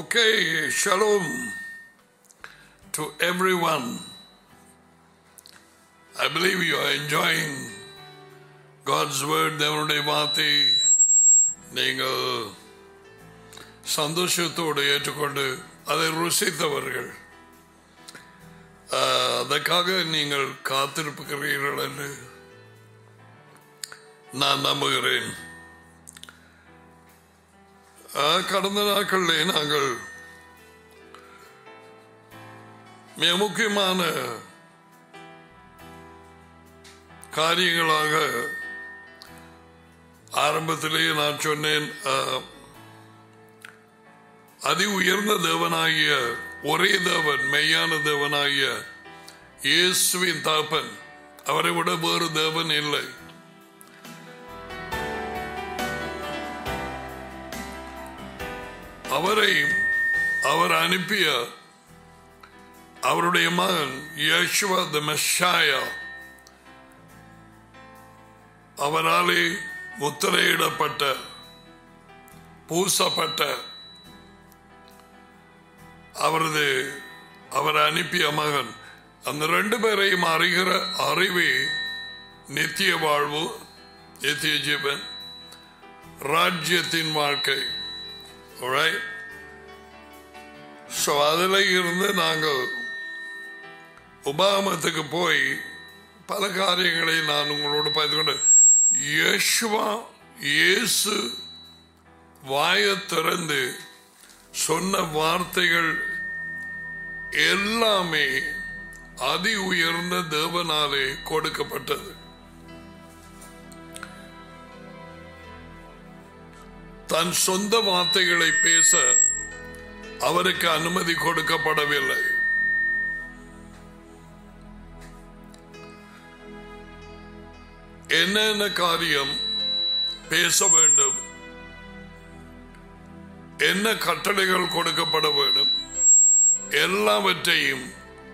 Okay, shalom to everyone. I believe you are enjoying God's word, தேவனுடைய வார்த்தை நீங்கள் சந்தோஷத்தோடு ஏற்றுக்கொண்டு அதை ருசித்தவர்கள் ஆஹ், அதற்காக நீங்கள் காத்திருப்புகிறீர்கள் என்று நான் நம்புகிறேன் ஆஹ், கடந்த நாட்களிலே நாங்கள் மிக முக்கியமான காரியங்களாக ஆரம்பத்திலேயே நான் சொன்னேன் ஆஹ், அதி உயர்ந்த தேவனாகிய ஒரே தேவன் மெய்யான தேவனாகிய இயேசுவின் தாப்பன் அவரை விட வேறு தேவன் இல்லை அவரை அவர் அனுப்பிய அவருடைய மகன் யேசுவா த மெஷாயா அவராலே முத்திரையிடப்பட்ட பூசப்பட்ட அவரது அவர் அனுப்பிய மகன் அந்த ரெண்டு பேரையும் அறிகிற அறிவே நித்திய வாழ்வு நித்திய ஜீவன் ராஜ்யத்தின் வாழ்க்கை Alright? ஸோ அதில் இருந்து நாங்கள் உபாமத்துக்கு போய் பல காரியங்களை நான் உங்களோடு பார்த்து கொண்டு யேசுவா இயேசு வாயை திறந்து சொன்ன வார்த்தைகள் எல்லாமே அதி உயர்ந்த தேவனாலே கொடுக்கப்பட்டது தன் சொந்த வார்த்தைகளை பேச அவருக்கு அனுமதி கொடுக்கப்படவில்லை என்னென்ன காரியம் பேச வேண்டும் என்ன கட்டளைகள் கொடுக்கப்பட வேண்டும் எல்லாவற்றையும்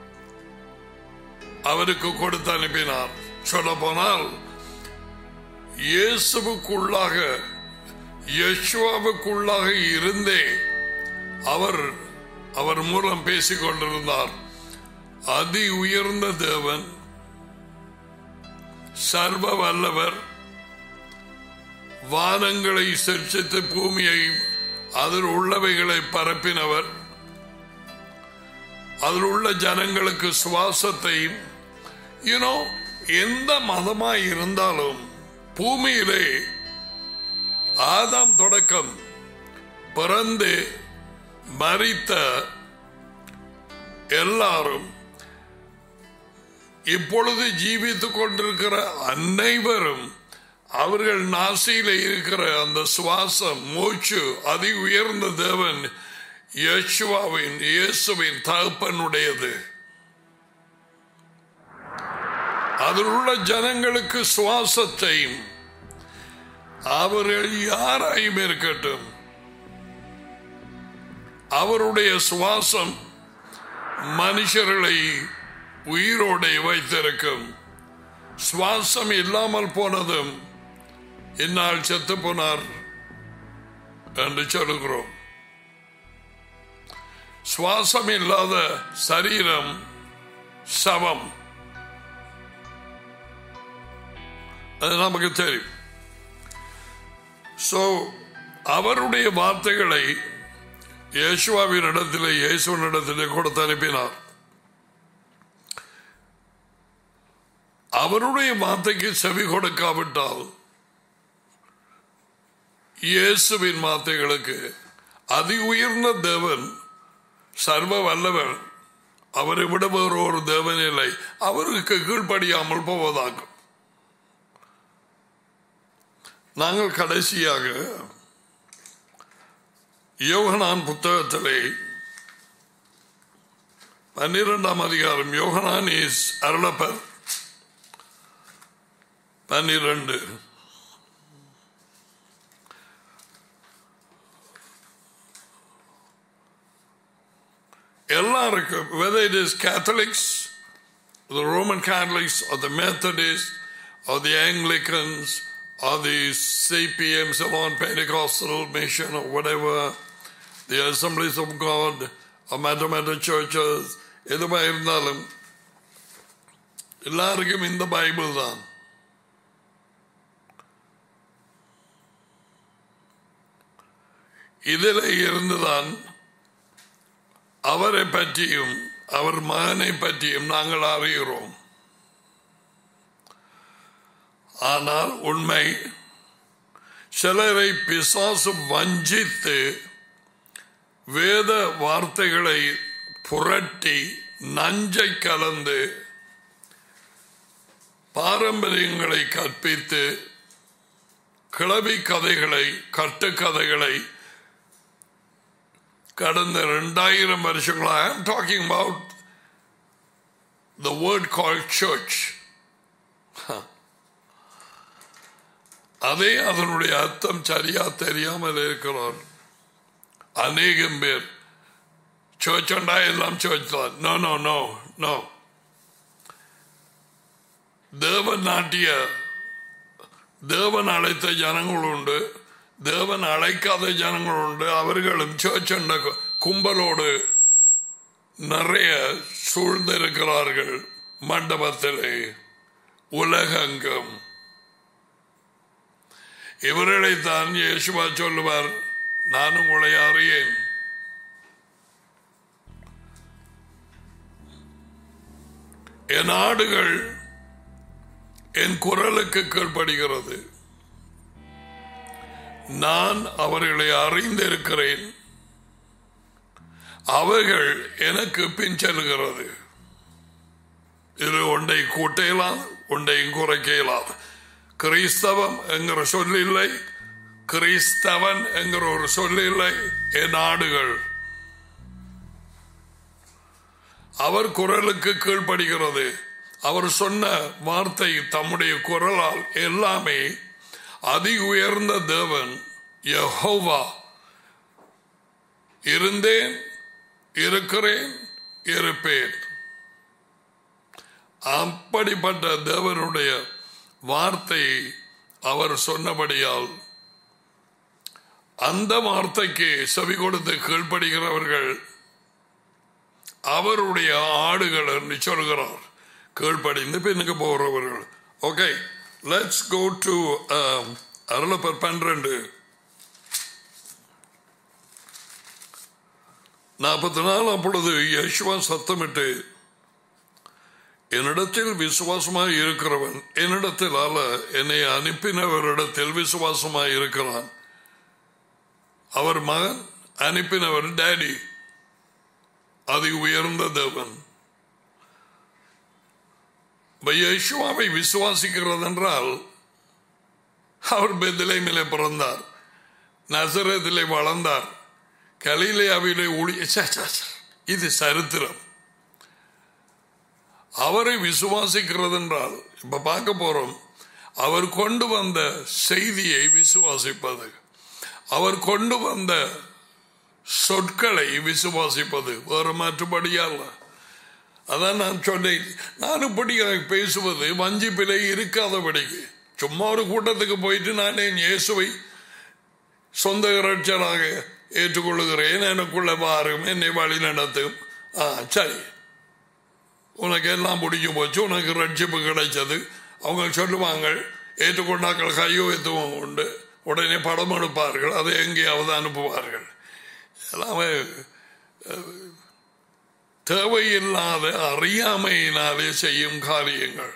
அவருக்கு கொடுத்து அனுப்பினார் சொல்ல போனால் இயேசுவுக்குள்ளாக யெஷுவாவுக்குள்ளாக இருந்தே அவர் அவர் மூலம் பேசிக் கொண்டிருந்தார் அதி உயர்ந்த தேவன் சர்வ வல்லவர் வானங்களை சிருஷ்டித்து பூமியை அதில் உள்ளவைகளை பரப்பினவர் அதில் உள்ள ஜனங்களுக்கு சுவாசத்தையும் யூனோ எந்த மதமாய் இருந்தாலும் பூமியிலே ஆதாம் தொடக்கம் பிறந்து மறித்த எல்லாரும் இப்பொழுது ஜீவித்துக் கொண்டிருக்கிற அனைவரும் அவர்கள் நாசியில இருக்கிற அந்த சுவாசம் மூச்சு அதி உயர்ந்த தேவன் யேசுவாவின் இயேசுவின் தகப்பனுடையது அதில் உள்ள ஜனங்களுக்கு சுவாசத்தையும் அவர்கள் யாராயும் இருக்கட்டும் அவருடைய சுவாசம் மனுஷர்களை உயிரோடு வைத்திருக்கும் சுவாசம் இல்லாமல் போனதும் இந்நாள் செத்து போனார் என்று சொல்லுகிறோம் சுவாசம் இல்லாத சரீரம் சவம் அது நமக்கு தெரியும் சோ அவருடைய வார்த்தைகளை இயேசுவாவின் இடத்திலே இயேசுவின் இடத்திலே கொடுத்து அனுப்பினார் அவருடைய வார்த்தைக்கு செவி கொடுக்காவிட்டால் இயேசுவின் வார்த்தைகளுக்கு அதி உயர்ந்த தேவன் சர்வ வல்லவர் அவரை விட வேறு ஒரு தேவன் இல்லை அவருக்கு கீழ்ப்படியாமல் போவதாகும் நாங்கள் கடைசியாக யோகனான் புத்தகத்திலே பன்னிரெண்டாம் அதிகாரம் யோகனான் இஸ் அருளப்பர் பன்னிரண்டு எல்லாருக்கும் whether it is Catholics, the Roman Catholics, or the Methodists, or the Anglicans, or the CPM, Salon Pentecostal Mission, or whatever, the assemblies of God mathematic churches எதுவா இருந்தாலும் எல்லாருக்கும் இந்த பைபிள் தான் இதில் இருந்துதான் அவரை பற்றியும் அவர் மகனை பற்றியும் நாங்கள் அறிகிறோம் ஆனால் உண்மை சிலரை பிசாசு வஞ்சித்து வேத வார்த்தைகளை புரட்டி நஞ்சை கலந்து பாரம்பரியங்களை கற்பித்து கிளவி கதைகளை கட்டுக்கதைகளை கடந்த ரெண்டாயிரம் வருஷங்களா I am talking about the word call church அதே அதனுடைய அர்த்தம் சரியா தெரியாமல் இருக்கிறார் அநேகம் பேர் சர்ச் உண்டா எல்லாம் சர்ச் தான் நோ நோ நோ நோ தேவன் நாட்டிய தேவன் அழைத்த ஜனங்கள் உண்டு தேவன் அழைக்காத ஜனங்கள் உண்டு அவர்களும் சர்ச் என்ற கும்பலோடு நிறைய சூழ்ந்திருக்கிறார்கள் மண்டபத்திலே உலகங்கம் இவர்களைத்தான் இயேசுவா சொல்லுவார் நான் உங்களை அறியேன் என் ஆடுகள் என் குரலுக்கு கீழ்ப்படுகிறது நான் அவர்களை அறிந்திருக்கிறேன் அவர்கள் எனக்கு பின் செல்கிறது இது ஒன்றை கூட்டையலாது ஒன்றையும் குறைக்க இயலாது கிறிஸ்தவம் என்கிற சொல்லில்லை கிறிஸ்தவன் என்கிற ஒரு சொல்லில்லை என் ஆடுகள் அவர் குரலுக்கு கீழ்ப்படுகிறது அவர் சொன்ன வார்த்தை தம்முடைய குரலால் எல்லாமே அதி உயர்ந்த தேவன் யஹோவா இருந்தேன் இருக்கிறேன் இருப்பேன் அப்படிப்பட்ட தேவனுடைய வார்த்தையை அவர் சொன்னபடியால் அந்த வார்த்தைக்கு செவி கொடுத்து கீழ்ப்படுகிறவர்கள் அவருடைய ஆடுகள் என்று சொல்கிறார் கீழ்ப்படிந்து பின்னுக்கு போகிறவர்கள் ஓகே லெட்ஸ் கோ டு அருளப்பர் பன்னிரண்டு நாற்பத்தி நாலு அப்பொழுது யஷ்வா சத்தமிட்டு என்னிடத்தில் விசுவாசமாய் இருக்கிறவன் என்னிடத்தில் அல்ல என்னை அனுப்பினவரிடத்தில் விசுவாசமாய் இருக்கிறான் அவர் மகன் அனுப்பினவர் டேடி அதி உயர்ந்த தேவன் யேசுவாவை விசுவாசிக்கிறது என்றால் அவர் பெத்திலேமிலே பிறந்தார் நசரத்திலே வளர்ந்தார் கலிலேயாவிலே ஒளி இது சரித்திரம் அவரை விசுவாசிக்கிறது என்றால் இப்ப பார்க்க போறோம் அவர் கொண்டு வந்த செய்தியை விசுவாசிப்பது அவர் கொண்டு வந்த சொற்களை விசுவாசிப்பது வேறு மாற்றுபடியால் அதான் நான் சொன்னேன் நான் இப்படி பேசுவது வஞ்சிப்பிலே இருக்காதபடிக்கு சும்மா ஒரு கூட்டத்துக்கு போயிட்டு நான் என் இயேசுவை சொந்த இரட்சராக ஏற்றுக்கொள்ளுகிறேன் எனக்குள்ள வாரும் என்னை வழி நடத்தும் ஆ சரி உனக்கு எல்லாம் முடிஞ்சு போச்சு உனக்கு ரட்சிப்பு கிடைச்சது அவங்க சொல்லுவாங்க ஏற்றுக்கொண்டாக்கள் கையோ எத்துவம் உண்டு உடனே படம் எடுப்பார்கள் அதை எங்கேயாவது அனுப்புவார்கள் எல்லாமே தேவையில்லாத அறியாமையினாலே செய்யும் காரியங்கள்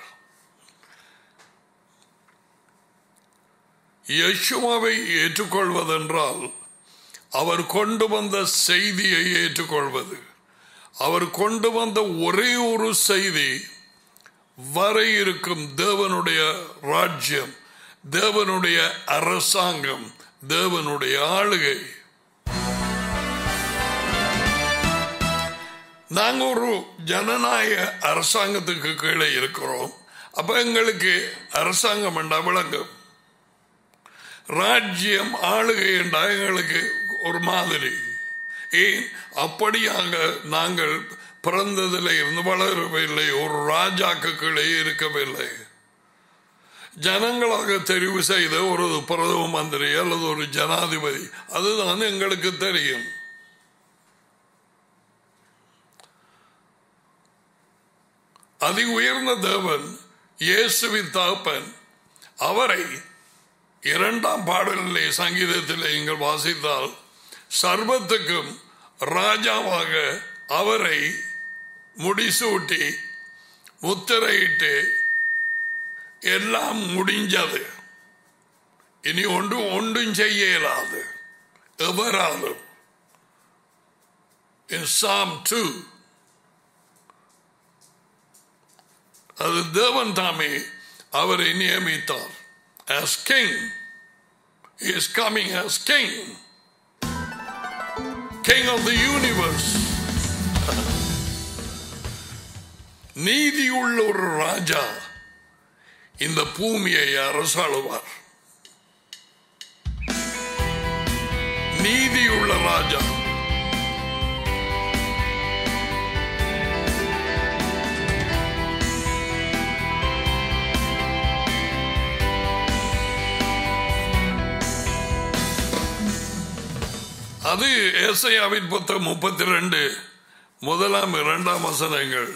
யசுமாவை ஏற்றுக்கொள்வதென்றால் அவர் கொண்டு வந்த செய்தியை ஏற்றுக்கொள்வது அவர் கொண்டு வந்த ஒரே ஒரு செய்தி வர இருக்கும் தேவனுடைய ராஜ்யம் தேவனுடைய அரசாங்கம் தேவனுடைய ஆளுகை நாங்க ஒரு ஜனநாயக அரசாங்கத்துக்கு கீழே இருக்கிறோம் அப்ப எங்களுக்கு அரசாங்கம் என்றா விளங்கும் ராஜ்யம் ஆளுகை என்றா எங்களுக்கு ஒரு மாதிரி ஏன் அப்படியாக நாங்கள் பிறந்ததில் இருந்து வளரவில்லை ஒரு ராஜாக்கு கீழே இருக்கவில்லை ஜனங்களாக தெரிவு செய்த ஒரு பிரதம மந்திரி அல்லது ஒரு ஜனாதிபதி அதுதான் எங்களுக்கு தெரியும் அதி உயர்ந்த தேவன் இயேசுவின் தகப்பன் அவரை இரண்டாம் பாடலிலே சங்கீதத்திலே நீங்கள் வாசித்தால் சர்வத்துக்கும் ராஜாவாக அவரை முடிசூட்டி முத்திரையிட்டு எல்லாம் முடிஞ்சது இனி ஒன்றும் ஒன்றும் செய்ய இயலாது எவராலும் in Psalm 2 அது தேவன் தாமே அவரை நியமித்தார் as king he is coming as king king of the universe நீதியுள்ள ஒரு ராஜா இந்த பூமியை அரசாளுவார் நீதியுள்ள ராஜா அது ஏசையாவின் புத்தகம் முப்பத்தி ரெண்டு முதலாம் இரண்டாம் வசனங்கள்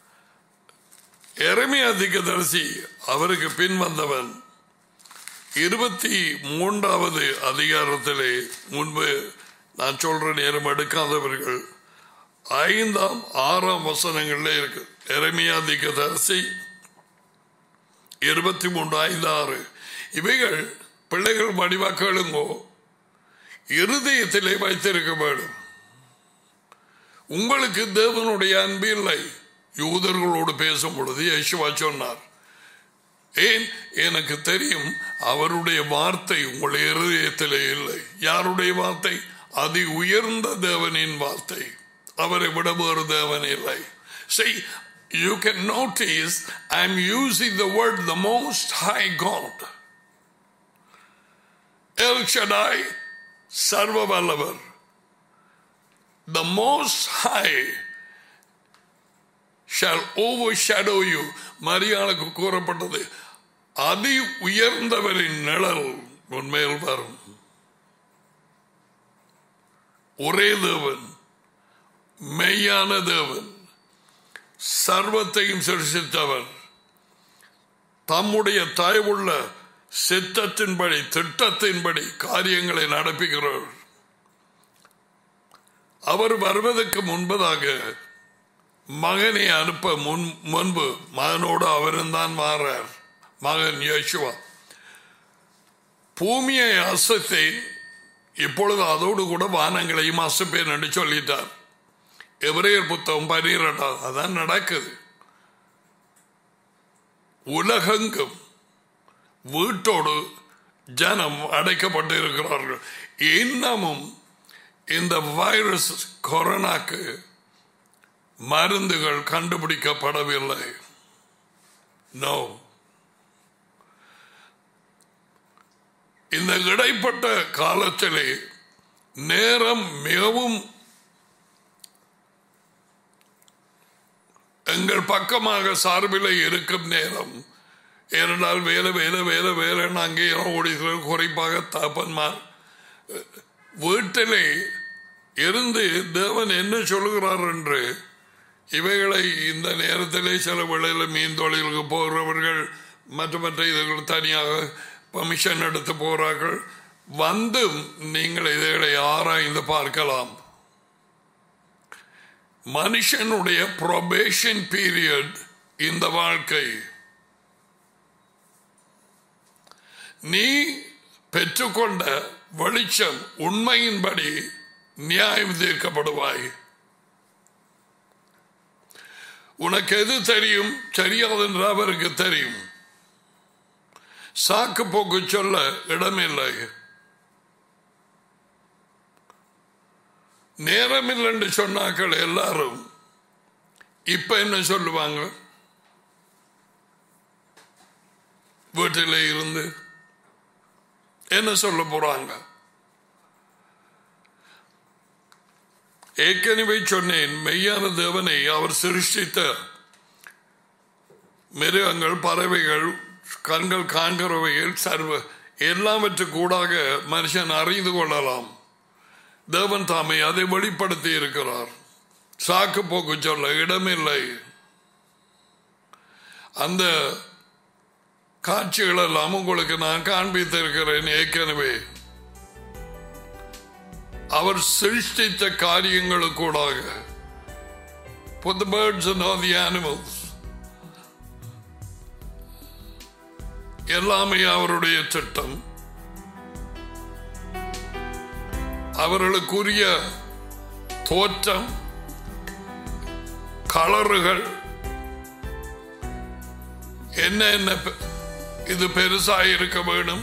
எரமியா திக்கதரிசி அவருக்கு பின் வந்தவன் இருபத்தி மூன்றாவது அதிகாரத்திலே முன்பு நான் சொல்ற நேரம் எடுக்காதவர்கள் ஐந்தாம் ஆறாம் வசனங்கள்ல இருக்கு எரமியா திக்கதரிசி இருபத்தி மூன்று ஐந்து ஆறு இவைகள் பிள்ளைகள் மடிவாக்களுங்கோ இருதயத்திலே வைத்திருக்க வேண்டும் உங்களுக்கு தேவனுடைய அன்பு இல்லை யூதர்களோடு பேசும் பொழுது யேசுவா சொன்னார் ஏன் எனக்கு தெரியும் அவருடைய வார்த்தை உங்களுடைய இருதயத்திலே இல்லை யாருடைய வார்த்தை அதி உயர்ந்த தேவனின் வார்த்தை அவரை விட வேறு தேவன் இல்லை See, you can notice I'm using the word the most high God. El Shaddai, சர்வ வல்லவர் the most high shall overshadow you மரியாளுக்கு கூறப்பட்டது அதி உயர்ந்தவரின் நிழல் உன்மேல் வரும் ஒரே தேவன் மெய்யான தேவன் சர்வத்தையும் சிருஷித்தவர் தம்முடைய தயவுள்ள சித்தத்தின்படி திட்டத்தின்படி காரியங்களை நடப்புகிறார் அவர் வருவதற்கு முன்பதாக மகனை அனுப்ப முன் முன்பு மகனோடு அவரும் தான் மாறார் மகன் யோசுவா பூமியை அசத்தை இப்பொழுது அதோடு கூட வானங்களையும் அசப்பேன் என்று சொல்லிட்டார் எவரையர் புத்தகம் பனிரெண்டாம் அதான் நடக்குது உலகெங்கும் வீட்டோடு ஜனம் அடைக்கப்பட்டு இருக்கிறார்கள் இன்னமும் இந்த வைரஸ் கொரோனாக்கு மருந்துகள் கண்டுபிடிக்கப்படவில்லை நோ இந்த இடைப்பட்ட காலத்திலே நேரம் மிகவும் எங்கள் பக்கமாக சார்பில் இருக்கும் நேரம் ஏனென்றால் வேலை வேலை வேலை வேலைன்னு அங்கே ஓடுகிறது குறிப்பாக தாப்பன்மார் வீட்டிலே இருந்து தேவன் என்ன சொல்லுகிறார் என்று இவைகளை இந்த நேரத்திலே சில வேளையில் மீன் தொழிலுக்கு போகிறவர்கள் மற்ற மற்ற இதுகள் தனியாக பர்மிஷன் எடுத்து போகிறார்கள் வந்தும் நீங்கள் இதைகளை ஆராய்ந்து பார்க்கலாம் மனுஷனுடைய ப்ரொபேஷன் பீரியட் இந்த வாழ்க்கை நீ பெற்றுக்கொண்ட வெளிச்சம் உண்மையின்படி நியாயம் தீர்க்கப்படுவாய் உனக்கு எது தெரியும் தெரியாது என்று அவருக்கு தெரியும் சாக்கு போக்கு சொல்ல இடமில்லை நேரமில்லை என்று சொன்னாக்கள் எல்லாரும் இப்ப என்ன சொல்லுவாங்க வீட்டில் இருந்து என்ன சொல்ல போறாங்க ஏற்கனவே சொன்னேன் மெய்யான தேவனை அவர் சிருஷ்டித்த மிருகங்கள் பறவைகள் கண்கள் காண்கிறவைகள் சர்வ எல்லாவற்றுக்கூடாக மனுஷன் அறிந்து கொள்ளலாம் தேவன் தாமை அதை வெளிப்படுத்தி இருக்கிறார் சாக்கு போக்கு சொல்ல இடமில்லை அந்த காட்சிகள் எல்லாம் உங்களுக்கு நான் காண்பித்திருக்கிறேன் ஏற்கனவே அவர் சிருஷ்டித்த காரியங்களுக்கூடாக for the birds and all the animals எல்லாமே அவருடைய திட்டம் அவர்களுக்குரிய தோற்றம் கலறுகள் என்ன என்ன பெ- இது பெருசாக இருக்க வேணும்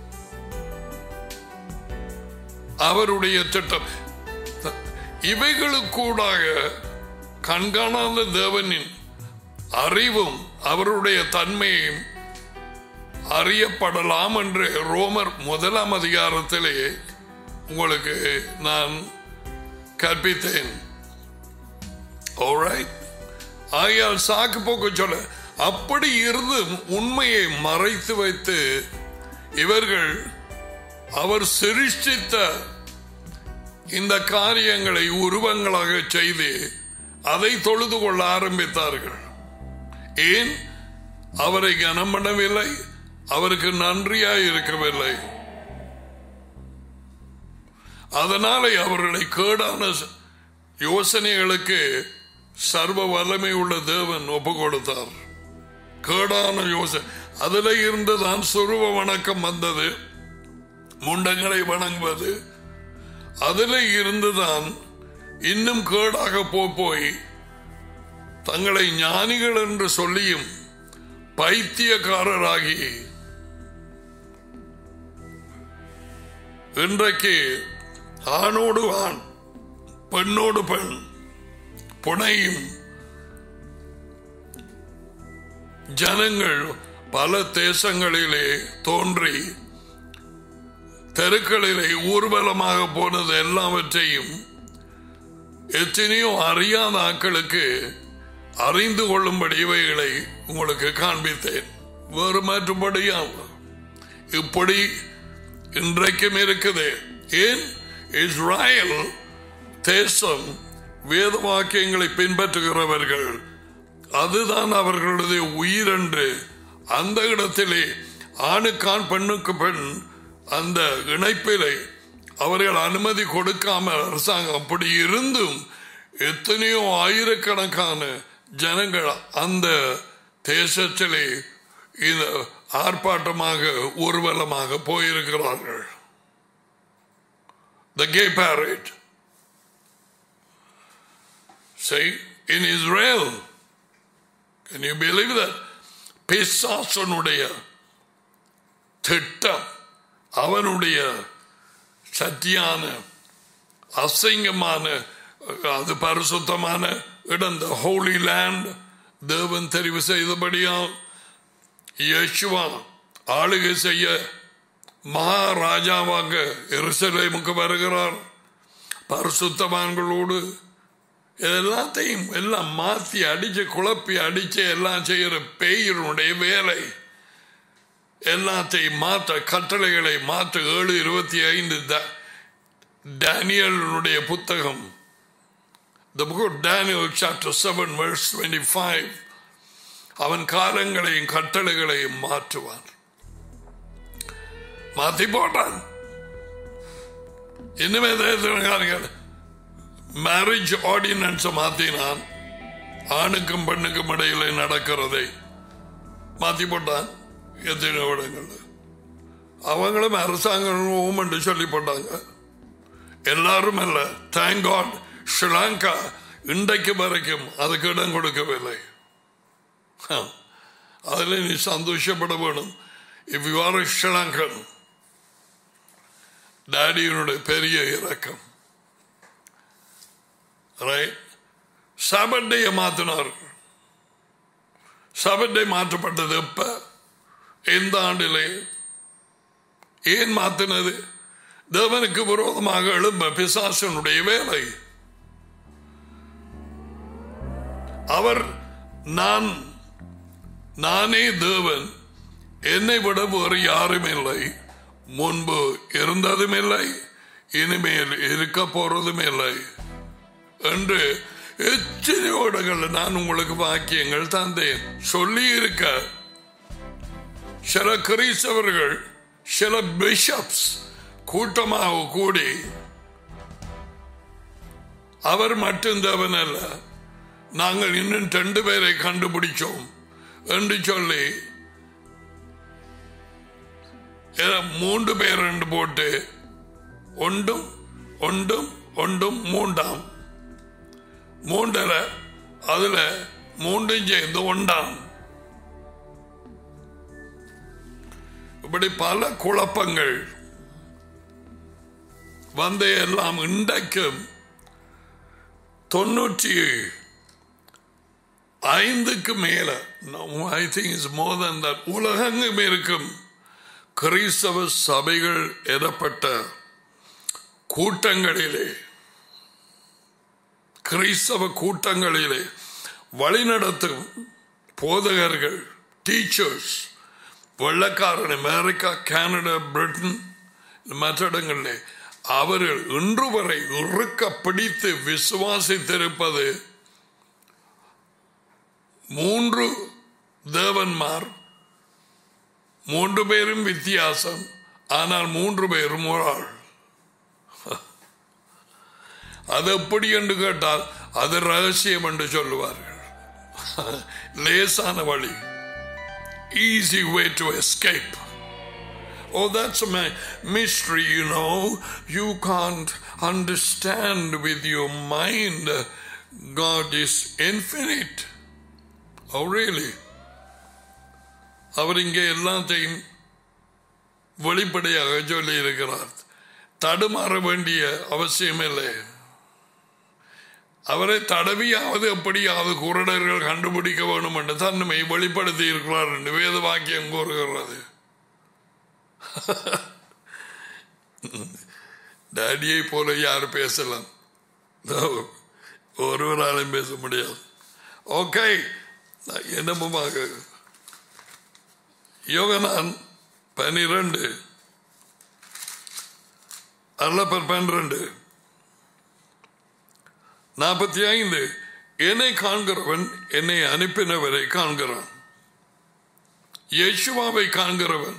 அவருடைய திட்டம் இவைகளுக்கூடாக கண்காணாத தேவனின் அறிவும் அவருடைய தன்மையும் அறியப்படலாம் என்று ரோமர் முதலாம் அதிகாரத்திலே உங்களுக்கு நான் கற்பித்தேன் Alright? ஆகையால் சாக்கு போக்கு சொல்ல அப்படி இருந்தும் உண்மையை மறைத்து வைத்து இவர்கள் அவர் சிருஷ்டித்த இந்த காரியங்களை உருவங்களாக செய்து அதை தொழுது கொள்ள ஆரம்பித்தார்கள் ஏன் அவரை கனம் பண்ணவில்லை அவருக்கு நன்றியாய் இருக்கவில்லை அதனாலே அவர்களை கேடான யோசனைகளுக்கு சர்வ வல்லமை உள்ள தேவன் ஒப்பு கொடுத்தார் கேடான யோசனை அதில் இருந்து தான் சுருவ வணக்கம் வந்தது முண்டங்களை வணங்குவது அதில் இருந்துதான் இன்னும் கேடாக போ- போய் தங்களை ஞானிகள் என்று சொல்லியும் பைத்தியக்காரராகி இன்றைக்கு ஆணோடு ஆண் பெண்ணோடு பெண் புனையும் ஜனங்கள் பல தேசங்களிலே தோன்றி தெருக்களிலே ஊர்வலமாக போனது எல்லாவற்றையும் எத்தனையோ அறியாத ஆட்களுக்கு அறிந்து கொள்ளும்படி இவைகளை உங்களுக்கு காண்பித்தேன் வேறு மாற்றும்படியாக இப்படி இன்றைக்கும் இருக்குது ஏன் இஸ்ராயல் தேசம் வேத வாக்கியங்களை பின்பற்றுகிறவர்கள் அதுதான் அவர்களது உயிரென்று அந்த இடத்திலே ஆணுக்கான் பெண்ணுக்கு பெண் அந்த இணைப்பிலே அவர்கள் அனுமதி கொடுக்காமல் அரசாங்கம் அப்படி இருந்தும் எத்தனையோ ஆயிரக்கணக்கான ஜனங்கள் அந்த தேசத்திலே இந்த ஆர்ப்பாட்டமாக ஊர்வலமாக போயிருக்கிறார்கள் The gay parade. See, in Israel, can you believe that? பிசாசனுடைய திட்டம் அவனுடைய சத்தியான அசிங்கமான அது பரிசுத்தமான இடம் the holy land தேவன் தெரிவு செய்தபடியால் யேசுவா ஆளுகை செய்ய மகாராஜாவாக எருசலேமுக்கு வருகிறார் பரிசுத்தவான்களோடு எல்லாத்தையும் எல்லாம் மாத்தி அடிச்சு குழப்பி அடிச்சு எல்லாம் செய்யற பேயினுடைய வேலை எல்லாத்தையும் மாற்ற கட்டளைகளை மாற்ற ஏழு இருபத்தி ஐந்து டேனியலுடைய புத்தகம் The book of Daniel chapter 7 verse 25 அவன் காலங்களையும் கட்டளைகளையும் மாற்றுவான் மாத்தி போட்டான் இனிமே காரியங்கள் மேரேஜ் ஆர்டினன்ஸ் மாத்தினான் ஆணுக்கும் பெண்ணுக்கும் இடையில நடக்கிறதை மாத்தி போட்டான் எத்தனை இடங்கள் அவங்களும் அரசாங்கம் என்று சொல்லி போட்டாங்க எல்லாரும் அல்ல தேங்க் காட் ஸ்ரீலங்கா இன்றைக்கு வரைக்கும் அதுக்கு இடம் கொடுக்கவில்லை அதில் நீ சந்தோஷப்பட வேணும் இஃப் யூ ஆர் ஸ்ரீலங்கன் டாடியினுடைய பெரிய இறக்கம் ரைட் சபட்டையை மாத்தினார்கள் சபட்டை மாற்றப்பட்டது எப்ப எந்த ஆண்டிலே ஏன் மாத்தினது தேவனுக்கு விரோதமாக எழும்ப பிசாசனுடைய வேலை அவர் நான் நானே தேவன் என்னை விட வேறு யாரும் இல்லை முன்பு இருந்ததும் இல்லை இனிமேல் இருக்க போறதும் இல்லை என்று எத்தனையோ இடங்கள்ல நான் உங்களுக்கு வாக்கியங்கள் தந்தேன் சொல்லி இருக்க சில கிறிஸ்தவர்கள் சில பிஷப்ஸ் கூட்டமாக கூடி அவர் மட்டும் தேவன் அல்ல நாங்கள் இன்னும் ரெண்டு பேரை கண்டுபிடிச்சோம் என்று சொல்லி ஏதோ மூன்று பேர் ரெண்டு போட்டு ஒன்றும் ஒன்றும் ஒன்றும் மூண்டாம் மூன்றரை அதுல மூன்றும் சேர்ந்து ஒன்றாம் இப்படி பல குழப்பங்கள் வந்த எல்லாம் இன்றைக்கும் தொண்ணூற்றி ஐந்துக்கு மேல I think is more than that உலகெங்கும் இருக்கும் கிறிஸ்தவ சபைகள் எனப்பட்ட கூட்டங்களிலே கிறிஸ்தவ கூட்டங்களிலே வழிநடத்தும் போதகர்கள் டீச்சர்ஸ் வெள்ளக்காரன் அமெரிக்கா கனடா பிரிட்டன் மற்ற இடங்களிலே அவர்கள் இன்று வரை இறுக்க பிடித்து விசுவாசித்திருப்பது மூன்று தேவன்மார் மூன்று பேரும் வித்தியாசம் ஆனால் மூன்று பேரும் ஒரு ஆள் அது எப்படி என்று கேட்டால் அது ரகசியம் என்று சொல்லுவார்கள் லேசான வழி easy way to escape Oh, that's a my mystery, you know. You can't understand with your mind. God is infinite. Oh, really? அவர் இங்கே எல்லாத்தையும் வெளிப்படையாக சொல்லி இருக்கிறார் தடுமாற வேண்டிய அவசியம் இல்லை அவரை தடவியாவது எப்படியாவது குருடர்கள் கண்டுபிடிக்க வேண்டும் என்று தன்மை வெளிப்படுத்தி இருக்கிறார் என்று வேத வாக்கியம் கூறுகிறது டேடியை போல யார் பேசலாம் ஒருவராலும் பேச முடியாது ஓகே என்னமுமாக யோகனான் பனிரெண்டு அல்லப்பர் பன்னிரண்டு நாற்பத்தி ஐந்து என்னை காண்கிறவன் என்னை அனுப்பினவரை காண்கிறான் யேசுவாவை காண்கிறவன்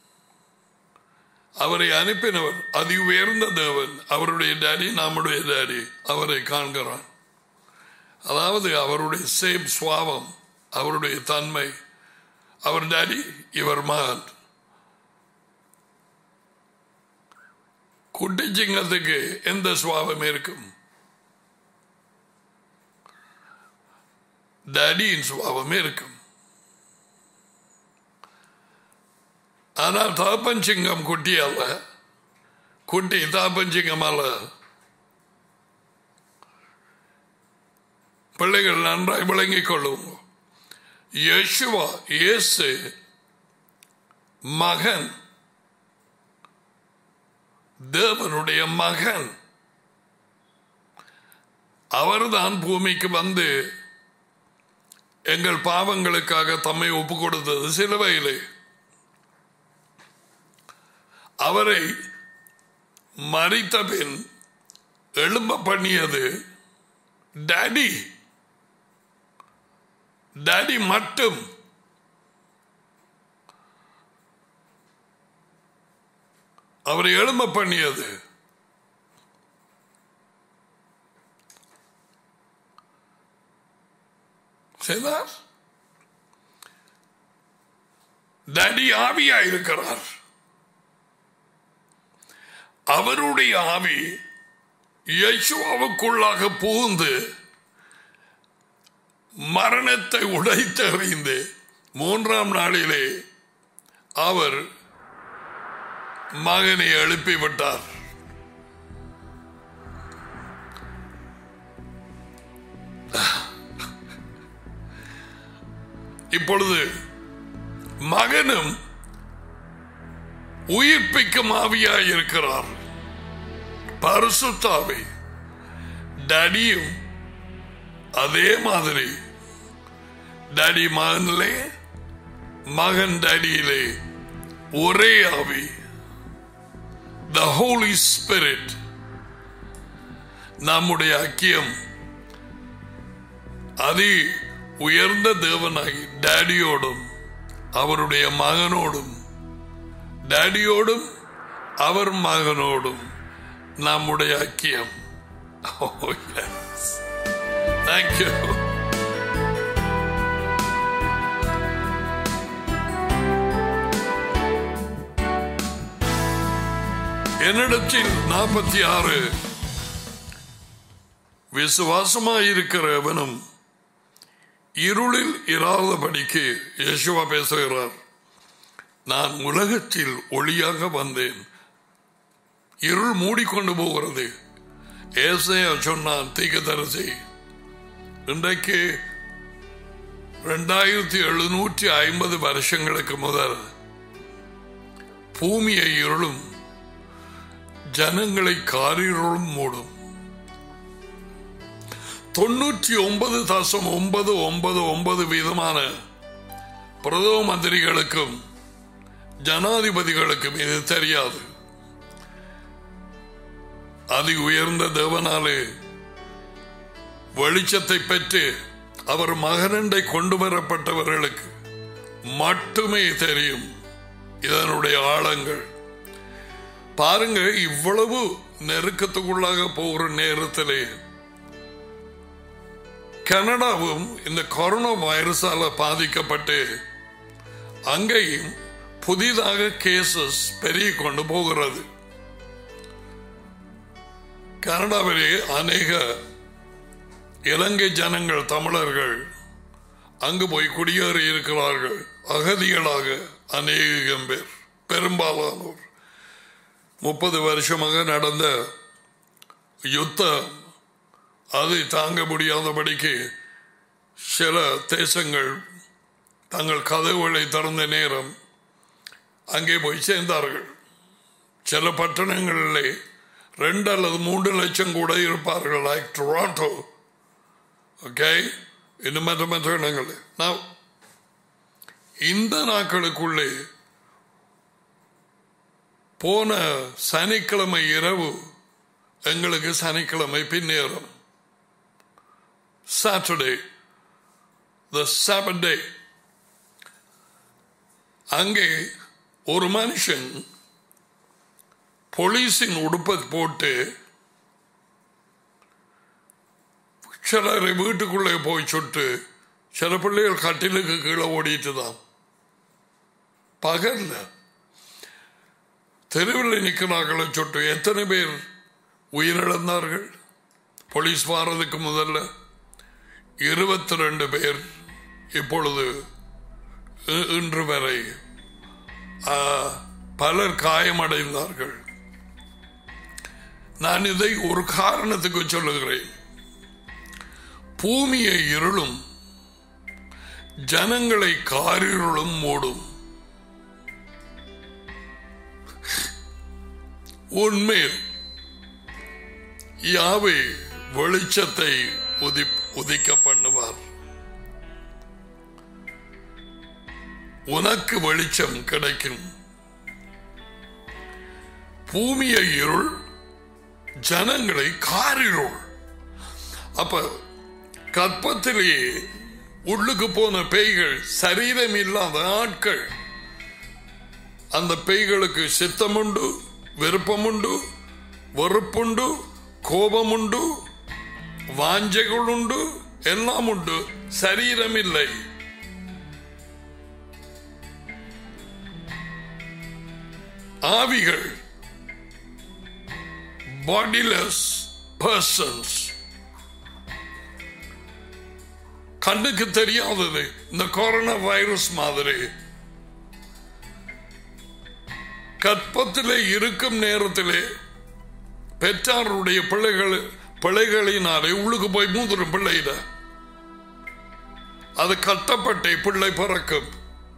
அவரை அனுப்பினவர் அதி உயர்ந்த தேவன் அவருடைய டேடி நம்முடைய டேடி அவரை காண்கிறான் அதாவது அவருடைய சேம் சுவாவம் அவருடைய தன்மை அவர் டேடி இவர் மகன் குட்டி சிங்கத்துக்கு எந்த சுவாபம் இருக்கும் டேடியின் சுவாபம் இருக்கும் ஆனால் தாப்பன் சிங்கம் குட்டி அல்ல குட்டி தாப்பன் சிங்கம் அல்ல பிள்ளைகள் நன்றாய் விளங்கிக் கொள்ளும் யேசுவா இயேசு மகன் தேவனுடைய மகன் அவர்தான் பூமிக்கு வந்து எங்கள் பாவங்களுக்காக தம்மை ஒப்பு கொடுத்தது சிலுவையிலே அவரை மறித்த பின் எழும்ப பண்ணியது டாடி டாடி மட்டும் அவரை எழும்ப பண்ணியது செய்தார் டாடி ஆவியா இருக்கிறார் அவருடைய ஆவி யசுவாவுக்குள்ளாக புகுந்து மரணத்தை உடைத்தறிந்து மூன்றாம் நாளிலே அவர் மகனை எழுப்பிவிட்டார் இப்பொழுது மகனும் உயிர்ப்பிக்கும் ஆவியாய் இருக்கிறார் பரிசுத்தாவை டடியும் அதே மாதிரி டடி மகனிலே மகன் டடியிலே ஒரே ஆவி த ஹோலி ஸ்பிரிட் நம்முடைய ஐக்கியம் அதி உயர்ந்த தேவனாகி டேடியோடும் அவருடைய மகனோடும் டேடியோடும் அவர் மகனோடும் நம்முடைய ஐக்கியம் Oh, yes. Thank you. என்னிடத்தில் நாற்பத்தி ஆறு விசுவாசமாயிருக்கிறவனும் இருளில் இராதபடிக்கு யேசுவா பேசுகிறார் நான் உலகத்தில் ஒளியாக வந்தேன் இருள் மூடிக்கொண்டு போகிறது ஏசையா சொன்னான் தீக்கதரசி இன்றைக்கு ரெண்டாயிரத்தி எழுநூற்றி ஐம்பது வருஷங்களுக்கு முதல் பூமியை இருளும் ஜனங்களை காரிருளும் மூடும் தொண்ணூற்றி ஒன்பது தசம் ஒன்பது ஒன்பது ஒன்பது வீதமான பிரதம மந்திரிகளுக்கும் ஜனாதிபதிகளுக்கும் இது தெரியாது அதி உயர்ந்த தேவனாலே வெளிச்சத்தை பெற்று அவர் மகனண்டை கொண்டு வரப்பட்டவர்களுக்கு மட்டுமே தெரியும் இதனுடைய ஆழங்கள் பாருங்க இவ்வளவு நெருக்கத்துக்குள்ளாக போகிற நேரத்திலே கனடாவும் இந்த கொரோனா வைரஸால பாதிக்கப்பட்டு அங்கேயும் புதிதாக கேசஸ் பெருகி கொண்டு போகிறது கனடாவிலே அநேக இலங்கை ஜனங்கள் தமிழர்கள் அங்கு போய் குடியேறி இருக்கிறார்கள் அகதிகளாக அநேகம் பேர் பெரும்பாலானோர் முப்பது வருஷமாக நடந்த யுத்தம் அதை தாங்க முடியாதபடிக்கு சில தேசங்கள் தங்கள் கதவுகளை திறந்த நேரம் அங்கே போய் சேர்ந்தார்கள் சில பட்டணங்களிலே ரெண்டு அல்லது மூன்று லட்சம் கூட இருப்பார்கள் லைக் டொராண்டோ ஓகே இன்னும் மற்ற மற்ற இடங்கள் நான் இந்த நாட்களுக்குள்ளே போன சனிக்கிழமை இரவு எங்களுக்கு சனிக்கிழமை பின்னேறும் சாட்டர்டே த சாட்டர்டே அங்கே ஒரு மனுஷன் போலீஸின் உடுப்பை போட்டு சிலரை வீட்டுக்குள்ளே போய் சுட்டு சில பிள்ளைகள் கட்டிலுக்கு கீழே ஓடிட்டு தான் பகல்ல தெருவில் நிற்கிறார்களை சுட்டு எத்தனை பேர் உயிரிழந்தார்கள் போலீஸ் வாரதுக்கு முதல்ல இருபத்தி ரெண்டு பேர் இப்பொழுது இ- இன்று வரை ஆ, பலர் காயமடைந்தார்கள் நான் இதை ஒரு காரணத்துக்கு சொல்லுகிறேன் பூமியை இருளும் ஜனங்களை காரிருளும் மூடும் உண்மையில் யாவே வெளிச்சத்தை உதி உதிக்க பண்ணுவார் உனக்கு வெளிச்சம் கிடைக்கும் பூமியை இருள் ஜனங்களை காரிருள் அப்ப கற்பத்திலேயே உள்ளுக்கு போன பேய்கள் சரீரம் இல்லாத ஆட்கள் அந்த பேய்களுக்கு சித்தமுண்டு விருப்பமுண்டு வெறுப்புண்டு கோபமுண்டு வாஞ்சைகள் உண்டு எல்லாம் உண்டு சரீரம் இல்லை ஆவிகள் பாடிலெஸ் பர்சன்ஸ் கண்ணுக்கு தெரியாதது இந்த கொரோனா வைரஸ் மாதிரி கற்பத்திலே இருக்கும் நேரத்திலே பெற்றாருடைய பிள்ளைகள் பிள்ளைகளினாலே உள்ளுக்கு போய் மூதுரும் பிள்ளையில அது கட்டப்பட்டே பிள்ளை பிறக்கும்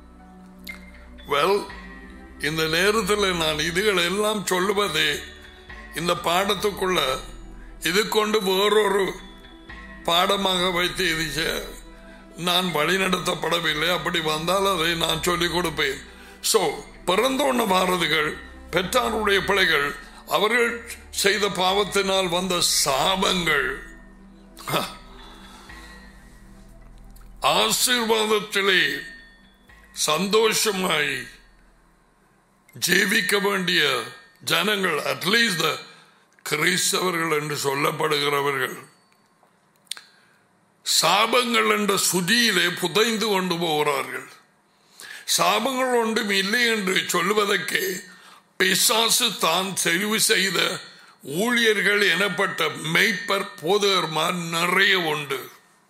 வெல் இந்த நேரத்தில் நான் இதுகள் எல்லாம் சொல்லுவதே இந்த பாடத்துக்குள்ள இது கொண்டு வேறொரு பாடமாக வைத்து இது செ- நான் வழிநடத்தப்படவில்லை அப்படி வந்தால் அதை நான் சொல்லிக் கொடுப்பேன் சோ பிறந்தோன்ன பாரதிகள் பெற்றாருடைய பிள்ளைகள் அவர்கள் செய்த பாவத்தினால் வந்த சாபங்கள் ஆசீர்வாதத்திலே சந்தோஷமாய் ஜீவிக்க வேண்டிய ஜனங்கள் அட்லீஸ்ட் கிறிஸ்தவர்கள் என்று சொல்லப்படுகிறவர்கள் சாபங்கள் என்ற சுதியிலே புதைந்து கொண்டு போகிறார்கள் சாபங்கள் ஒன்றும் இல்லை என்று சொல்லுவதற்கே பிசாசு தான் தெரிவு செய்த ஊழியர்கள் எனப்பட்ட மெய்ப்பர் போதகர்மார் நிறைய உண்டு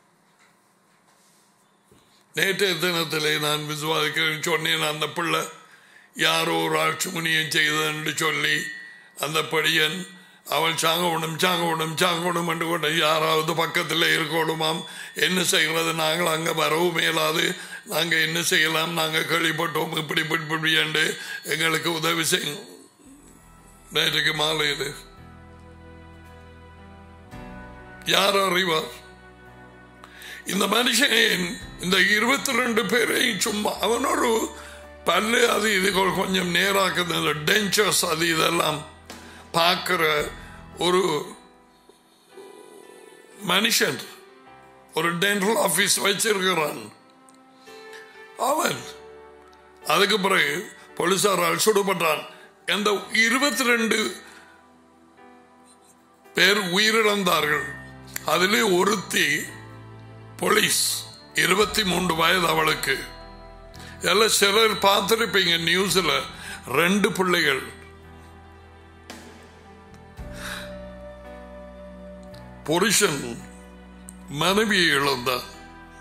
நேற்றைய தினத்திலே நான் விசுவாசிக்கிறேன் சொன்னேன் அந்த பிள்ளை யாரோ ஒரு ஆட்சிமுனியம் செய்தது சொல்லி அந்த படியன் அவள் சாங்கோடும் சாங்கோடும் சாங்கோடும் என்று கொண்டு யாராவது பக்கத்தில் இருக்கணுமாம் என்ன செய்கிறது நாங்கள் அங்கே வரவும் மேலாது நாங்கள் என்ன செய்யலாம் நாங்கள் கேள்விப்பட்டோம் இப்படி இப்படி இப்படி என்று எங்களுக்கு உதவி செய்யும் நேற்றுக்கு மாலையில் யார் அறிவார் இந்த மனுஷன் இந்த இருபத்தி ரெண்டு பேரையும் சும்மா அவனொரு பல்லு அது இது கொஞ்சம் நேராக்குது இந்த டென்ச்சர்ஸ் அது இதெல்லாம் பார்க்கிற ஒரு மனுஷன் ஒரு டென்டல் ஆபீஸ் வச்சிருக்கிறான் அவன் அதுக்கு பிறகு போலீசாரால் சுடப்பட்டான் அந்த இருபத்தி ரெண்டு பேர் உயிரிழந்தார்கள் அதிலே ஒருத்தி போலீஸ் இருபத்தி மூன்று வயது அவளுக்கு எல்லாம் சிலர் பார்த்துருப்பீங்க நியூஸ்ல ரெண்டு பிள்ளைகள் புருஷன் மனைவியை இழந்தார்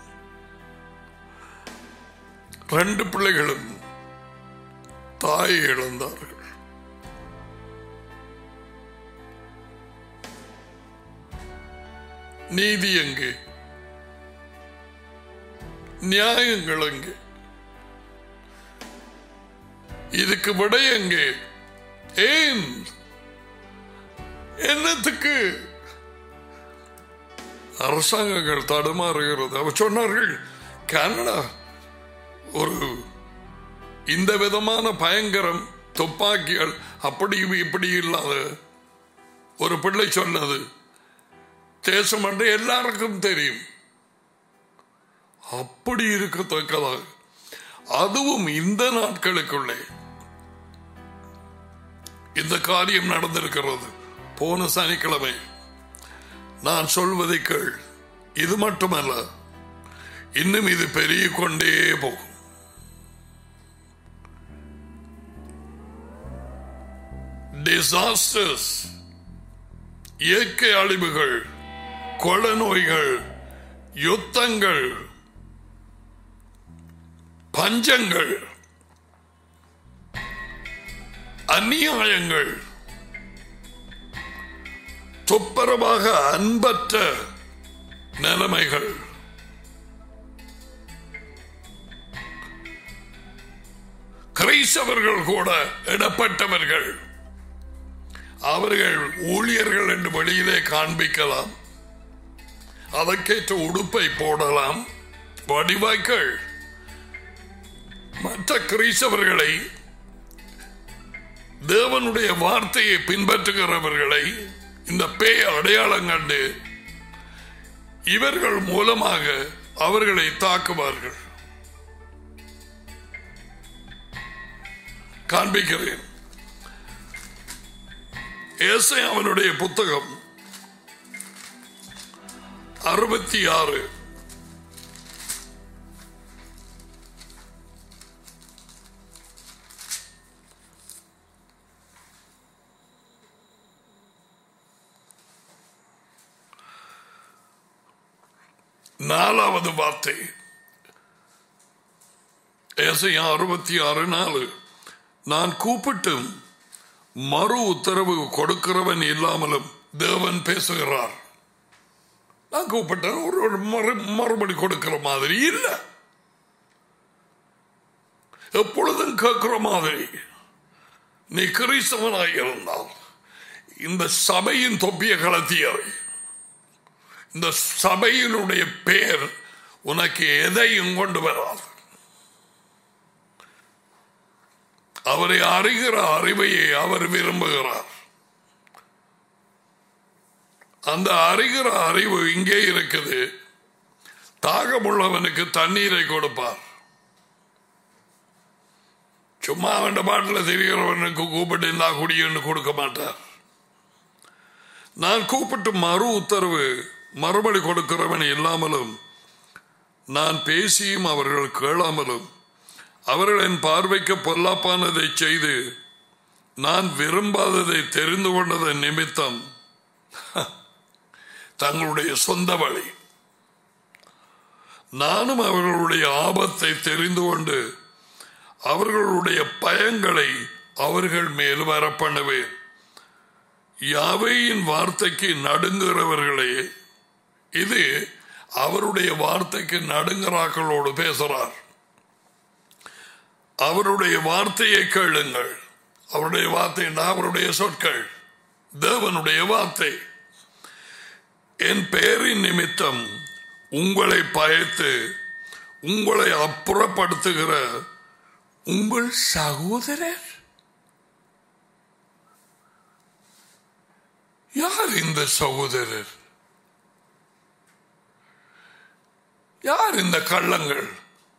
ரெண்டு பிள்ளைகளும் தாயை இழந்தார்கள் நீதி எங்கே நியாயங்கள் எங்கே இதுக்கு விடை எங்கே ஏன் என்னத்துக்கு அரசாங்கங்கள் தடுமாறுகிறது அவர் சொன்னார்கள் கனடா ஒரு இந்த விதமான பயங்கரம் துப்பாக்கிகள் அப்படி இப்படி இல்லாத ஒரு பிள்ளை சொன்னது தேசம் என்று எல்லாருக்கும் தெரியும் அப்படி இருக்கத்தக்கதாக அதுவும் இந்த நாட்களுக்குள்ளே இந்த காரியம் நடந்திருக்கிறது போன சனிக்கிழமை நான் சொல்வதை கேள் இது மட்டுமல்ல இன்னும் இது பெருகிக் கொண்டே போகும் டிசாஸ்டர்ஸ் இயற்கை அழிவுகள் கொல நோய்கள் யுத்தங்கள் பஞ்சங்கள் அநியாயங்கள் துப்பரவாக அன்பற்ற நிலைமைகள் கிரைஸ்தவர்கள் கூட இடப்பட்டவர்கள் அவர்கள் ஊழியர்கள் என்று வெளியிலே காண்பிக்கலாம் அதற்கேற்ற உடுப்பை போடலாம் வடிவாய்கள் மற்ற கிறிஸ்தவர்களை தேவனுடைய வார்த்தையை பின்பற்றுகிறவர்களை இந்த பேய் அடையாளம் கண்டு இவர்கள் மூலமாக அவர்களை தாக்குவார்கள் காண்பிக்கிறேன் ஏசை அவனுடைய புத்தகம் அறுபத்தி ஆறு நாலாவது வார்த்தை ஏசையா அறுபத்தி ஆறு நாலு நான் கூப்பிட்டும் மறு உத்தரவு கொடுக்கிறவன் இல்லாமலும் தேவன் பேசுகிறார் நான் கூப்பிட்டேன் ஒரு ஒரு மறு மறுபடி கொடுக்கிற மாதிரி இல்லை எப்பொழுதும் கேட்கிற மாதிரி நீ கிறிஸ்தவனாய் இருந்தால் இந்த சபையின் தொப்பிய கலத்தியவை இந்த சபையினுடைய பெயர் உனக்கு எதையும் கொண்டு வராது அவரை அறிகிற அறிவையை அவர் விரும்புகிறார் அந்த அறிகிற அறிவு இங்கே இருக்குது தாகமுள்ளவனுக்கு தண்ணீரை கொடுப்பார் சும்மா அவன் பாட்டில் தெரிகிறவனுக்கு கூப்பிட்டு இந்தா குடின்னு கொடுக்க மாட்டார் நான் கூப்பிட்டு மறு உத்தரவு மறுபடி கொடுக்கிறவன் இல்லாமலும் நான் பேசியும் அவர்கள் கேளாமலும் அவர்கள் என் பார்வைக்கு பொல்லாப்பானதை செய்து நான் விரும்பாததை தெரிந்து கொண்டதன் நிமித்தம் தங்களுடைய சொந்த வழி நானும் அவர்களுடைய ஆபத்தை தெரிந்து கொண்டு அவர்களுடைய பயங்களை அவர்கள் மேல் வரப்பண்ணுவேன் யாவையின் வார்த்தைக்கு நடுங்குகிறவர்களே இது அவருடைய வார்த்தைக்கு நடுங்கராக்களோடு பேசுறார் அவருடைய வார்த்தையை கேளுங்கள் அவருடைய வார்த்தைன்னா அவருடைய சொற்கள் தேவனுடைய வார்த்தை என் பெயரின் நிமித்தம் உங்களை பயத்து உங்களை அப்புறப்படுத்துகிற உங்கள் சகோதரர் யார் இந்த சகோதரர் யார் இந்த கள்ளங்கள்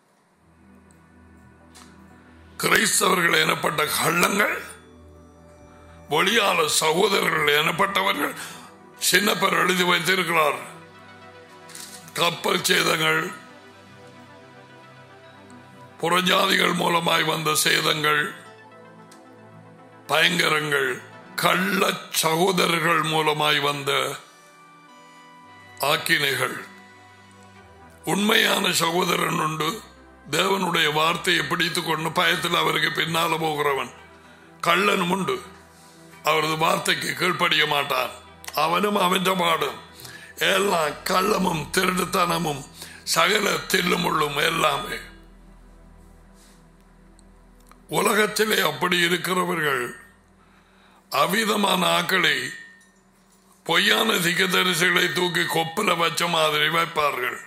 கிரைஸ்தவர்கள் எனப்பட்ட கள்ளங்கள் ஒளியாள சகோதரர்கள் எனப்பட்டவர்கள் சின்னப்பர் எழுதி வைத்திருக்கிறார் கப்பல் சேதங்கள் புறஜாதிகள் மூலமாய் வந்த சேதங்கள் பயங்கரங்கள் கள்ள சகோதரர்கள் மூலமாய் வந்த ஆக்கினைகள் உண்மையான சகோதரன் உண்டு தேவனுடைய வார்த்தையை பிடித்துக் கொண்டு பயத்தில் அவருக்கு பின்னால போகிறவன் கள்ளனும் உண்டு அவரது வார்த்தைக்கு கீழ்ப்படிய மாட்டான் அவனும் அவன் பாடும் எல்லாம் கள்ளமும் திருடுத்தனமும் சகல தில்லுமுள்ளும் எல்லாமே உலகத்திலே அப்படி இருக்கிறவர்கள் அவிதமான ஆக்களை பொய்யான திகதரிசிகளை தூக்கி கொப்பில வச்ச மாதிரி வைப்பார்கள்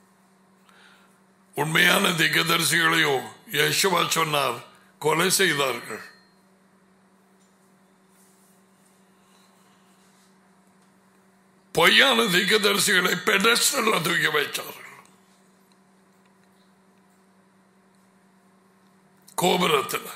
உண்மையான திகதரிசிகளையோ யசுவா சொன்னார் கொலை செய்தார்கள் பொய்யான திகதரிசிகளை பெடஸ்டல்ல தூக்கி வைத்தார்கள் கோபுரத்தில்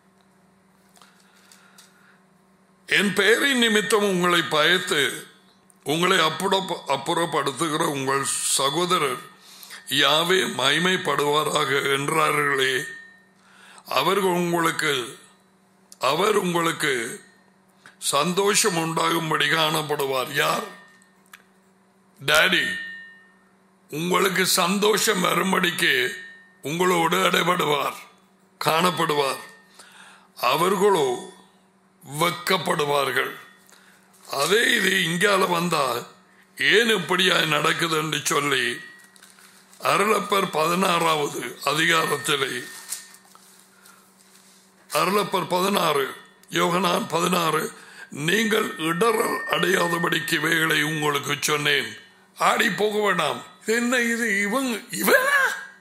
என் பெயரின் நிமித்தம் உங்களை பயத்து உங்களை அப்புற அப்புறப்படுத்துகிற உங்கள் சகோதரர் யாவே மைமைப்படுவாராக என்றார்களே அவர்கள் உங்களுக்கு அவர் உங்களுக்கு சந்தோஷம் உண்டாகும்படி காணப்படுவார் யார் டாடி உங்களுக்கு சந்தோஷம் வரும்படிக்கு உங்களோடு அடைபடுவார் காணப்படுவார் அவர்களோ வெக்கப்படுவார்கள் அதே இது இங்கால வந்தா ஏன் இப்படியாய் நடக்குது என்று சொல்லி அருளப்பர் பதினாறாவது அதிகாரத்திலே அருளப்பர் பதினாறு யோகனான் பதினாறு நீங்கள் இடரல் அடையாதபடிக்கு இவைகளை உங்களுக்கு சொன்னேன் ஆடி போக வேண்டாம் என்ன இது இவங்க இவனா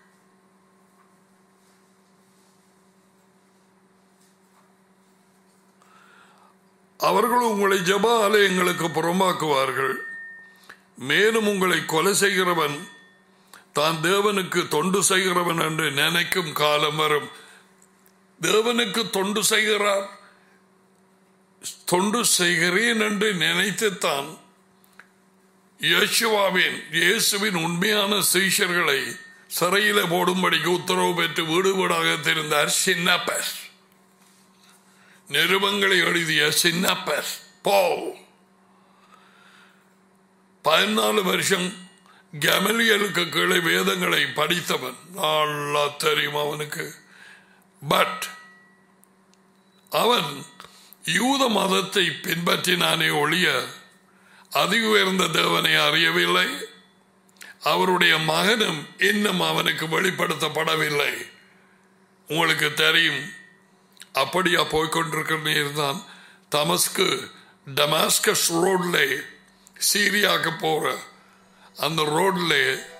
அவர்கள் உங்களை ஜப ஆலயங்களுக்கு புறம்பாக்குவார்கள் மேலும் உங்களை கொலை செய்கிறவன் தான் தேவனுக்கு தொண்டு செய்கிறவன் என்று நினைக்கும் காலம் வரும் தேவனுக்கு தொண்டு செய்கிறார் தொண்டு செய்கிறேன் என்று நினைத்துத்தான் இயேசுவாவின் இயேசுவின் உண்மையான சீஷர்களை சிறையில போடும்படிக்கு உத்தரவு பெற்று வீடு வீடாக தெரிந்தார் சின்னப்பர் நிருபங்களை எழுதிய சின்னப்பர் போ பதினாலு வருஷம் கமலியலுக்கு கீழே வேதங்களை படித்தவன் நல்லா தெரியும் அவனுக்கு பட் அவன் யூத மதத்தை பின்பற்றினானே ஒழிய அதி உயர்ந்த தேவனை அறியவில்லை அவருடைய மகனும் இன்னும் அவனுக்கு வெளிப்படுத்தப்படவில்லை உங்களுக்கு தெரியும் அப்படியா போய்கொண்டிருக்கிற இருந்தான் தமஸ்கு டமாஸ்கஸ் ரோட்ல சீரியாவுக்கு போற அந்த ரோட்ல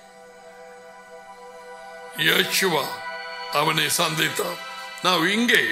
யேசுவா அவனை சந்தித்தார் நான் இங்கே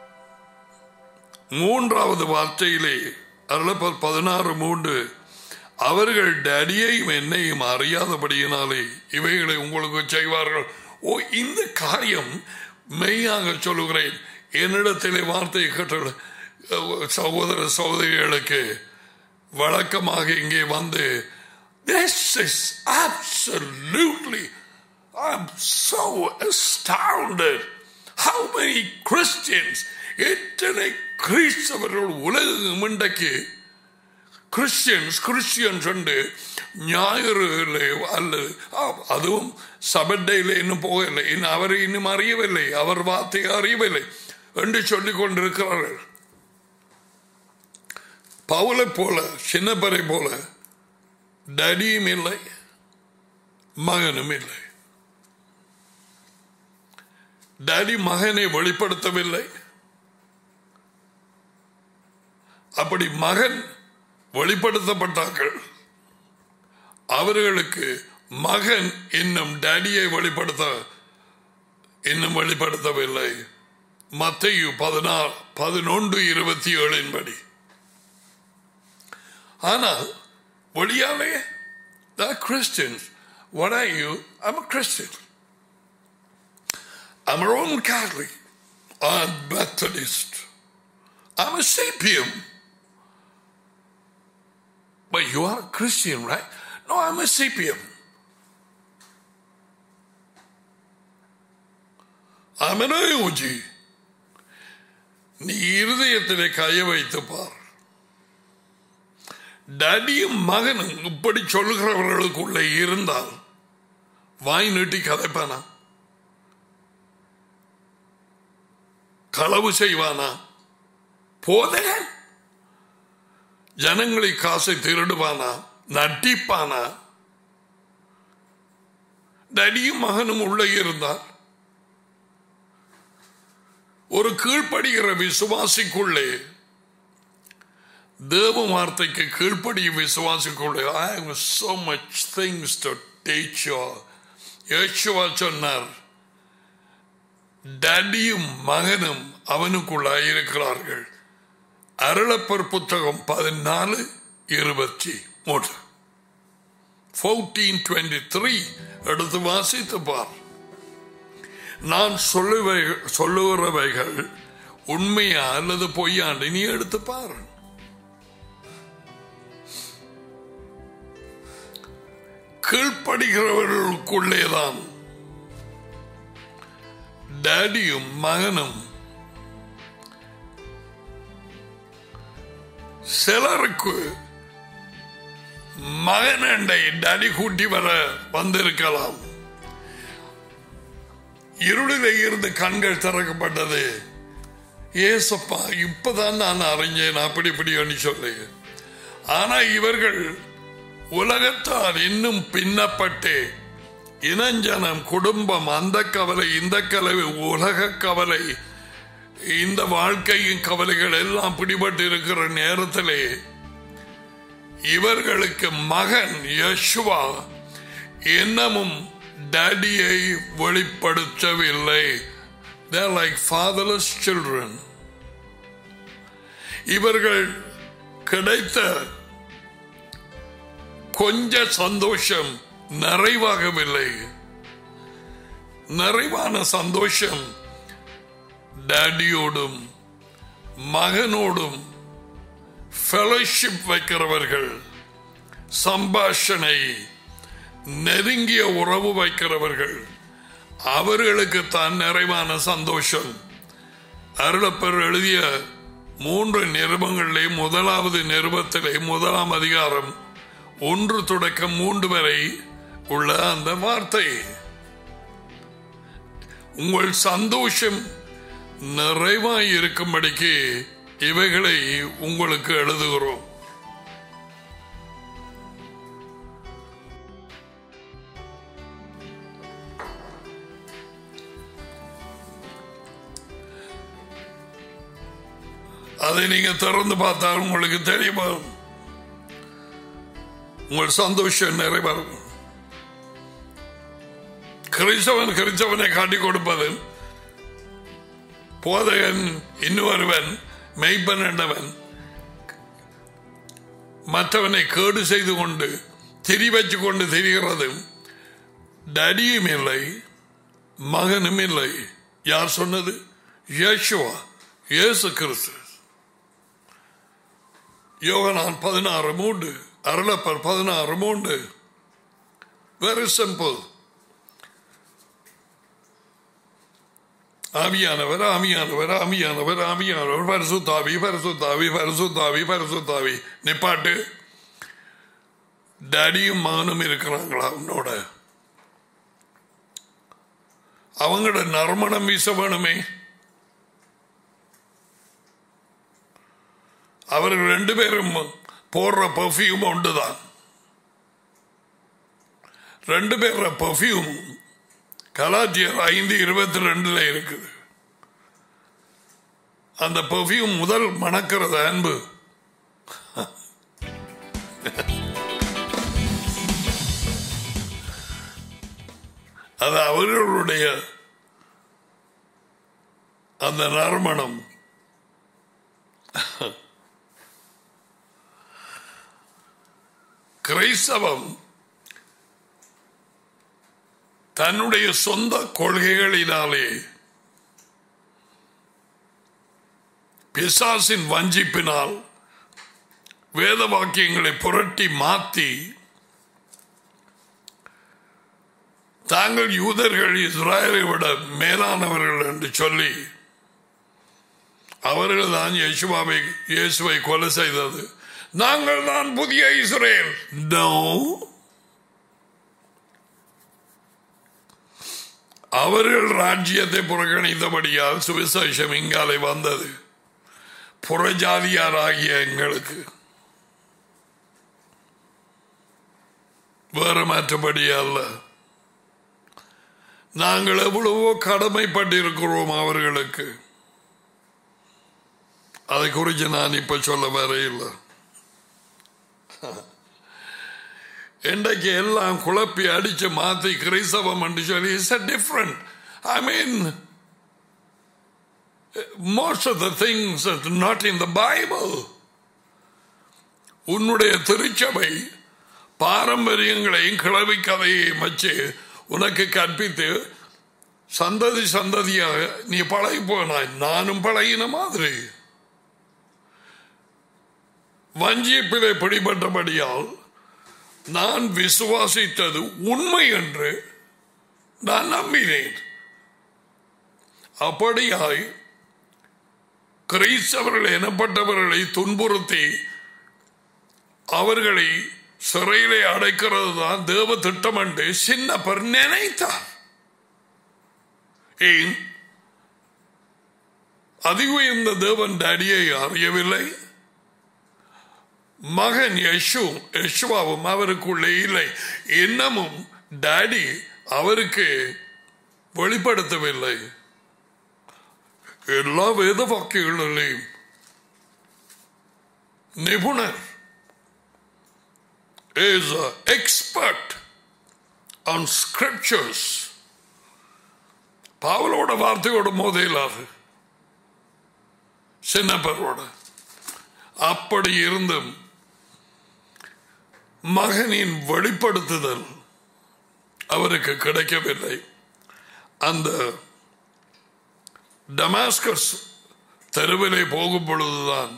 மூன்றாவது வார்த்தையிலே அருளப்பர் பதினாறு மூன்று அவர்கள் டடியையும் என்னையும் அறியாதபடியினாலே இவைகளை உங்களுக்கு செய்வார்கள் ஓ இந்த காரியம் மெய்யாக சொல்லுகிறேன் என்னிடத்திலே வார்த்தையை கேட்ட சகோதர சகோதரிகளுக்கு வழக்கமாக இங்கே வந்து this is absolutely I'm so astounded how many Christians எத்தனை கிறிஸ்தவர்கள் உலகம் இன்றைக்கு கிறிஸ்டியன்ஸ் கிறிஸ்டியன்ஸ் உண்டு ஞாயிறு அல்ல அதுவும் சபட்டையில் இன்னும் போகவில்லை இன்னும் அவரை இன்னும் அறியவில்லை அவர் வார்த்தையை அறியவில்லை என்று சொல்லிக் கொண்டிருக்கிறார்கள் பவுலை போல சின்னப்பரை போல டடியும் இல்லை மகனும் இல்லை டடி மகனை வெளிப்படுத்தவில்லை அப்படி மகன் வெளிப்படுத்தப்பட்டார்கள் அவர்களுக்கு மகன் இன்னும் டேடியை வெளிப்படுத்த இன்னும் வெளிப்படுத்தவில்லை மத்தையு பதினாறு பதினொன்று இருபத்தி ஏழின் படி ஆனால் வெளியாலே Christians What are you? I'm a Christian. I'm a Roman Catholic. I'm Methodist. I'm a CPM. But you are a Christian, right? No, I'm a CPM. I'm an IOG. நீ இருதயத்திலே கைய வைத்து பார் டடியும் மகனும் இப்படி சொல்லுகிறவர்களுக்குள்ளே இருந்தால் வாய் நீட்டி கதைப்பானா களவு செய்வானா போதகன் ஜனங்களை காசை திருடுவானா நட்டிப்பானா டடியும் மகனும் உள்ளே இருந்தார் ஒரு கீழ்ப்படுகிற விசுவாசிக்குள்ளே தேவ வார்த்தைக்கு கீழ்ப்படியும் விசுவாசிக்குள்ளே I have so much things to teach you Yeshua சொன்னார் டடியும் மகனும் அவனுக்குள்ளாய் இருக்கிறார்கள் அருளப்பர் புத்தகம் பதினாலு இருபத்தி மூன்று ஃபோர்டீன் டுவெண்ட்டி த்ரீ எடுத்து வாசித்து பார் நான் சொல்லுவை சொல்லுகிறவைகள் உண்மையா அல்லது பொய்யாண்டு நீ எடுத்து பாரு கீழ்ப்படுகிறவர்களுக்குள்ளேதான் டேடியும் மகனும் சிலருக்கு மகனண்டை டடி கூட்டி வர வந்திருக்கலாம் இருளிலே இருந்து கண்கள் திறக்கப்பட்டது ஏசப்பா இப்பதான் நான் அறிஞ்சேன் அப்படி இப்படி சொல்லி ஆனா இவர்கள் உலகத்தால் இன்னும் பின்னப்பட்டு இனஞ்சனம் குடும்பம் அந்த கவலை இந்த கவலை உலக கவலை இந்த வாழ்க்கையின் கவலைகள் எல்லாம் பிடிபட்டு இருக்கிற நேரத்திலே இவர்களுக்கு மகன் யஷ்வா இன்னமும் டேடியை வெளிப்படுத்தவில்லை They're like fatherless children. இவர்கள் கிடைத்த கொஞ்ச சந்தோஷம் நிறைவாகவில்லை நிறைவான சந்தோஷம் டேடியோடும் மகனோடும் ஃபெலோஷிப் வைக்கிறவர்கள் சம்பாஷணை நெருங்கிய உறவு வைக்கிறவர்கள் அவர்களுக்கு தான் நிறைவான சந்தோஷம் அருளப்பர் எழுதிய மூன்று நிருபங்களிலே முதலாவது நிருபத்திலே முதலாம் அதிகாரம் ஒன்று தொடக்கம் மூன்று வரை உள்ள அந்த வார்த்தை உங்கள் சந்தோஷம் நிறைவாய் இருக்கும்படிக்கு இவைகளை உங்களுக்கு எழுதுகிறோம் அதை நீங்க திறந்து பார்த்தால் உங்களுக்கு தெரியுமா உங்கள் சந்தோஷம் நிறைவேறும் கிறிஸ்தவன் கிறிஸ்தவனை காட்டிக் கொடுப்பது போதகன் இன்னொருவன் மெய்ப்பன் என்றவன் மற்றவனை கேடு செய்து கொண்டு திரி வச்சு கொண்டு திரிகிறதும் டடியும் இல்லை மகனும் இல்லை யார் சொன்னது யேசுவா இயேசு கிறிஸ்து யோகனான் பதினாறு மூன்று அருளப்பர் பதினாறு மூன்று வெரி சிம்பிள் ஆவியானவர் ஆவியானவர் ஆவியானவர் ஆவியானவர் பரிசுத்தாவி பரிசுத்தாவி பரிசுத்தாவி பரிசுத்தாவி நிப்பாட்டு டேடியும் மகனும் இருக்கிறாங்களா உன்னோட அவங்களோட நறுமணம் வீச வேணுமே அவர்கள் ரெண்டு பேரும் போடுற பர்ஃபியூம் ஒன்றுதான் ரெண்டு பேர பர்ஃபியூம் கலாச்சியர் ஐந்து இருபத்தி ரெண்டுல இருக்குது அந்த பர்ஃபியூம் முதல் மணக்கிறது அன்பு அது அவர்களுடைய அந்த நறுமணம் கிரைஸ்தவம் தன்னுடைய சொந்த கொள்கைகளினாலே பிசாசின் வஞ்சிப்பினால் வேத வாக்கியங்களை புரட்டி மாற்றி தாங்கள் யூதர்கள் இஸ்ராயலை விட மேலானவர்கள் என்று சொல்லி அவர்கள் தான் யேசுவாவை இயேசுவை கொலை செய்தது நாங்கள் தான் புதிய இஸ்ரேல் நோ அவர்கள் ராஜ்யத்தை புறக்கணித்தபடியால் சுவிசேஷம் இங்காலை வந்தது புறஜாதியாராகிய எங்களுக்கு வேறு மற்றபடி அல்ல நாங்கள் எவ்வளவோ கடமைப்பட்டிருக்கிறோம் அவர்களுக்கு அதை குறித்து நான் இப்ப சொல்ல வர இல்லை இன்றைக்கு எல்லாம் குழப்பி அடிச்சு மாத்தி கிறிஸ்தவம் என்று சொல்லி it's different I mean most of the things not in the Bible உன்னுடைய திருச்சபை பாரம்பரியங்களையும் கிளவி கதையையும் வச்சு உனக்கு கற்பித்து சந்ததி சந்ததியாக நீ பழகி போனாய் நானும் பழகின மாதிரி வஞ்சிப்பிலே பிடிபட்டபடியால் நான் விசுவாசித்தது உண்மை என்று நான் நம்பினேன் அப்படியாய் கிறிஸ்தவர்கள் எனப்பட்டவர்களை துன்புறுத்தி அவர்களை சிறையிலே அடைக்கிறது தான் தேவ திட்டம் என்று சின்னப்பர் நினைத்தார் ஏன் அதி உயர்ந்த தேவன் டேடியை அறியவில்லை மகன் யஷு யஷுவாவும் அவருக்குள்ளே இல்லை இன்னமும் டாடி அவருக்கு வெளிப்படுத்தவில்லை எல்லா வேத வாக்கியங்களிலையும் நிபுணர் இஸ் எக்ஸ்பர்ட் ஆன் ஸ்கிரிப்சர்ஸ் பாவலோட வார்த்தையோட மோதையிலாது சின்னப்பரோட அப்படி இருந்தும் மகனின் வெளிப்படுத்துதல் அவருக்கு கிடைக்கவில்லை அந்த டமாஸ்கஸ் தெருவிலே போகும் பொழுதுதான்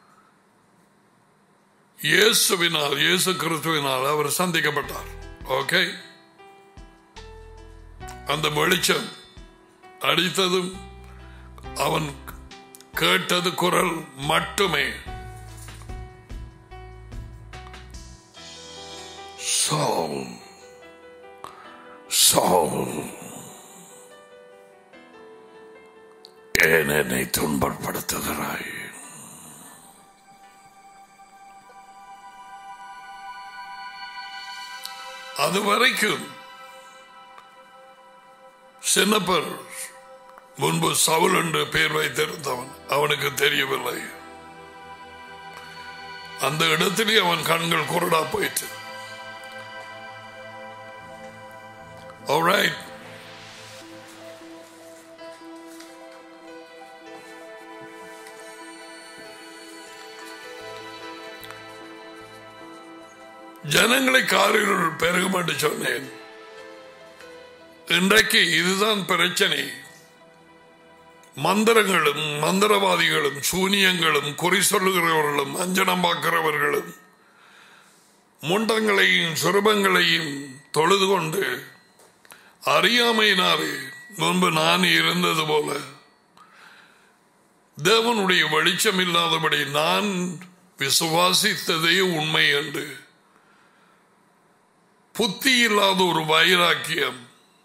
இயேசுவினால் இயேசு கிறிஸ்துவினால் அவர் சந்திக்கப்பட்டார் ஓகே அந்த வெளிச்சம் அடித்ததும் அவன் கேட்டது குரல் மட்டுமே Saul, Saul, ஏன் என்னை துன்பப்படுத்துகிறாய் அது வரைக்கும் சின்னப்பர் முன்பு சவுல் என்று பெயர் வைத்திருந்தவன் அவனுக்கு தெரியவில்லை அந்த இடத்திலே அவன் கண்கள் குருடா போயிட்டு All right. ஜனங்களை காரில் பெருகும் என்று சொன்னேன் இன்றைக்கு இதுதான் பிரச்சனை மந்திரங்களும் மந்திரவாதிகளும் சூனியங்களும் குறி சொல்லுகிறவர்களும் அஞ்சனம் பார்க்கிறவர்களும் முண்டங்களையும் சுரபங்களையும் தொழுது கொண்டு அறியாமையினாரே முன்பு நான் இருந்தது போல தேவனுடைய வெளிச்சம் இல்லாதபடி நான் விசுவாசித்ததே உண்மை என்று புத்தி இல்லாத ஒரு வைராக்கியம்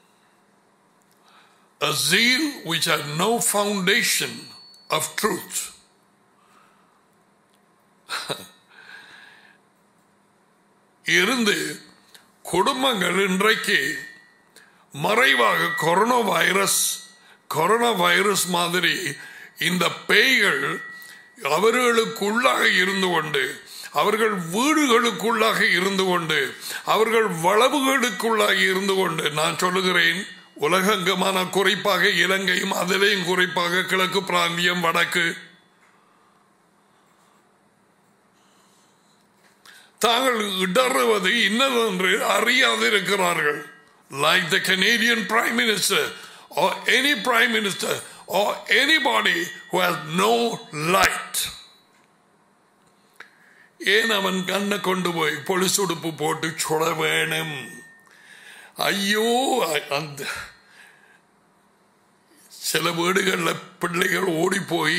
a zeal which had no foundation of truth. இருந்து குடும்பங்கள் இன்றைக்கு மறைவாக கொரோனா வைரஸ் கொரோனா வைரஸ் மாதிரி இந்த பேய்கள் அவர்களுக்குள்ளாக இருந்து கொண்டு அவர்கள் வீடுகளுக்குள்ளாக இருந்து கொண்டு அவர்கள் வளவுகளுக்குள்ளாக இருந்து கொண்டு நான் சொல்லுகிறேன் உலகங்கமான குறிப்பாக இலங்கையும் அதிலேயும் குறிப்பாக கிழக்கு பிராந்தியம் வடக்கு தாங்கள் இடறுவது இன்னதென்று அறியாதிருக்கிறார்கள் like the Canadian prime minister or any prime minister or anybody who has no light ஏன் அவன் கண்ணை கொண்டு போய் பொலிஸ் உடுப்பு போட்டு சுட வேணும் ஐயோ அந்த சில வீடுகளில் பிள்ளைகள் ஓடி போய்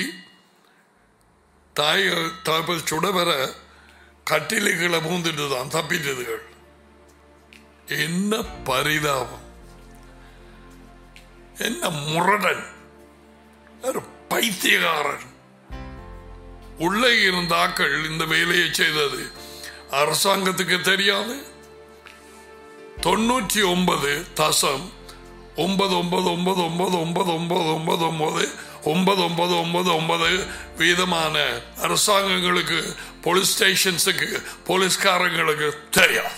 தாய் தாப்ப சுட வர கட்டிலைகளை பூந்துட்டு தான் தப்பிட்டதுகள் என்ன பரிதாபம் என்ன முரடன் ஒரு பைத்தியகாரன் உள்ளே இருந்த ஆக்கள் இந்த வேலையை செய்தது அரசாங்கத்துக்கு தெரியாது தொண்ணூற்றி ஒன்பது தசம் ஒன்பது ஒன்பது ஒன்பது ஒன்பது ஒன்பது ஒன்பது ஒன்பது ஒன்பது ஒன்பது ஒன்பது ஒன்பது ஒன்பது வீதமான அரசாங்கங்களுக்கு போலீஸ் ஸ்டேஷன்ஸுக்கு போலீஸ்காரங்களுக்கு தெரியாது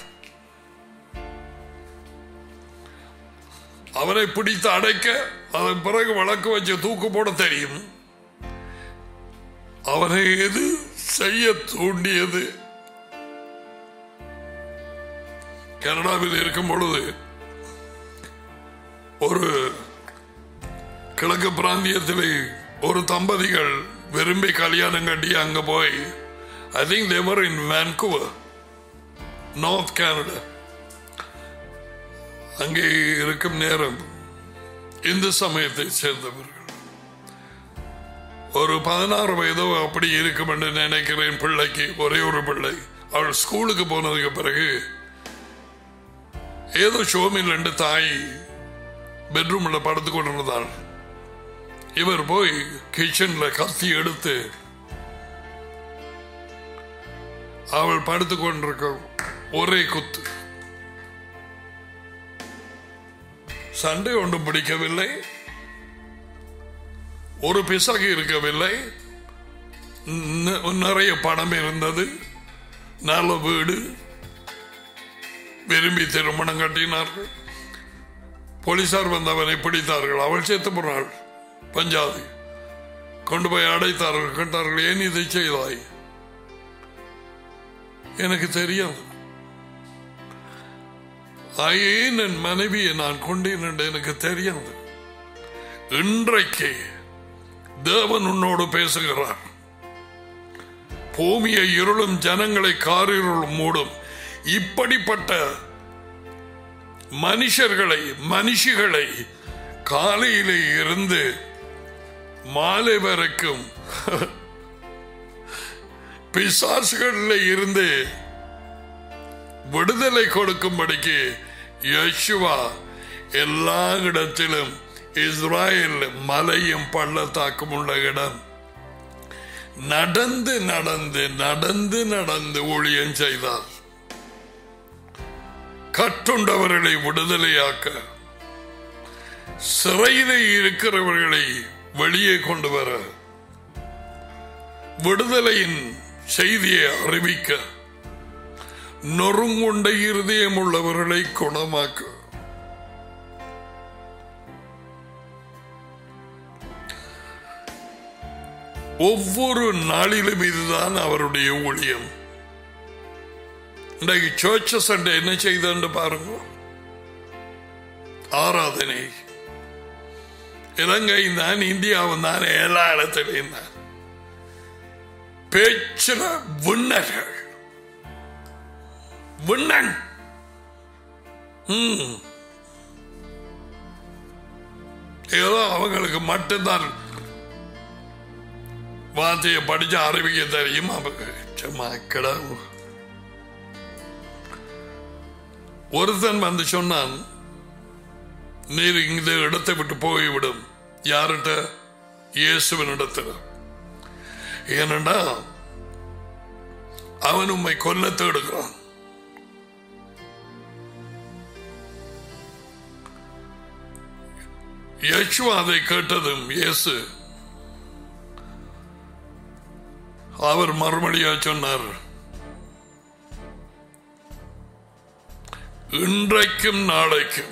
அவனை பிடித்து அடைக்க அதன் பிறகு வழக்கு வச்சு தூக்கு போட தெரியும் அவனை எது செய்ய தூண்டியது கனடாவில் இருக்கும் பொழுது ஒரு கிழக்கு பிராந்தியத்தில் ஒரு தம்பதிகள் விரும்பி கல்யாணம் கட்டி அங்க போய் I think they're in Vancouver north Canada அங்கே இருக்கும் நேரம் இந்து சமயத்தை சேர்ந்தவர்கள் ஒரு பதினாறு வயதோ அப்படி இருக்கும் என்று நினைக்கிறேன் பிள்ளைக்கு ஒரே ஒரு பிள்ளை அவள் ஸ்கூலுக்கு போனதுக்கு பிறகு ஏதோ ஷோமில் ரெண்டு தாய் பெட்ரூம்ல படுத்து கொண்டிருந்தாள் இவர் போய் கிச்சன்ல கத்தி எடுத்து அவள் படுத்து கொண்டிருக்க ஒரே குத்து சண்டை ஒன்றும் பிடிக்கவில்லை ஒரு பிசகு இருக்கவில்லை ந- நிறைய பணம் இருந்தது நல்ல வீடு விரும்பி திருமணம் கட்டினார்கள் போலீசார் வந்து அவனை பிடித்தார்கள் அவள் சேர்த்து போனாள் பஞ்சாதி கொண்டு போய் அடைத்தார்கள் கேட்டார்கள் ஏன் இதை செய்தாய் எனக்கு தெரியாது ஏன் என் மனைவியை நான் கொண்டேன் என்று எனக்கு தெரியாது இன்றைக்கு தேவன் உன்னோடு பேசுகிறார் பூமியை இருளும் ஜனங்களை காரிருளும் மூடும் இப்படிப்பட்ட மனுஷர்களை மனுஷிகளை காலையிலே இருந்து மாலை வரைக்கும் பிசாசுகளில் இருந்து விடுதலை கொடுக்கும்படிக்கு யேசுவா எல்லா இடத்திலும் இஸ்ராயல் மலையும் பள்ளத்தாக்கும் உள்ள இடம் நடந்து நடந்து நடந்து நடந்து ஊழியம் செய்தார் கட்டுண்டவர்களை விடுதலையாக்க சிறையிலே இருக்கிறவர்களை வெளியே கொண்டு வர விடுதலையின் செய்தியை அறிவிக்க நொறுங்குண்ட இருதயம் உள்ளவர்களை குணமாக்க ஒவ்வொரு நாளிலும் இதுதான் அவருடைய ஊழியம் இன்றைக்கு சர்ச்சஸ் என்ன செய்தன்னு பாருங்க ஆராதனை இலங்கை தான் இந்தியாவும் தான் எல்லா இடத்துலையும் தான் பேச்சில விண்ணர்கள் விண்ணன் ம். ஏதோ அவங்களுக்கு மட்டும்தான் வார்த்தையை படிச்சு அறிவிக்க தெரியும் அவங்க சும்மா கிடவு ஒருத்தன் வந்து சொன்னான் நீர் இந்த இடத்தை விட்டு போய்விடும் யார்கிட்ட இயேசுவின் இடத்துல ஏனண்டா அவன் உம்மை கொல்ல தேடுகிறான் யேசுவா அதை கேட்டதும் இயேசு அவர் மறுமொழியா சொன்னார் இன்றைக்கும் நாளைக்கும்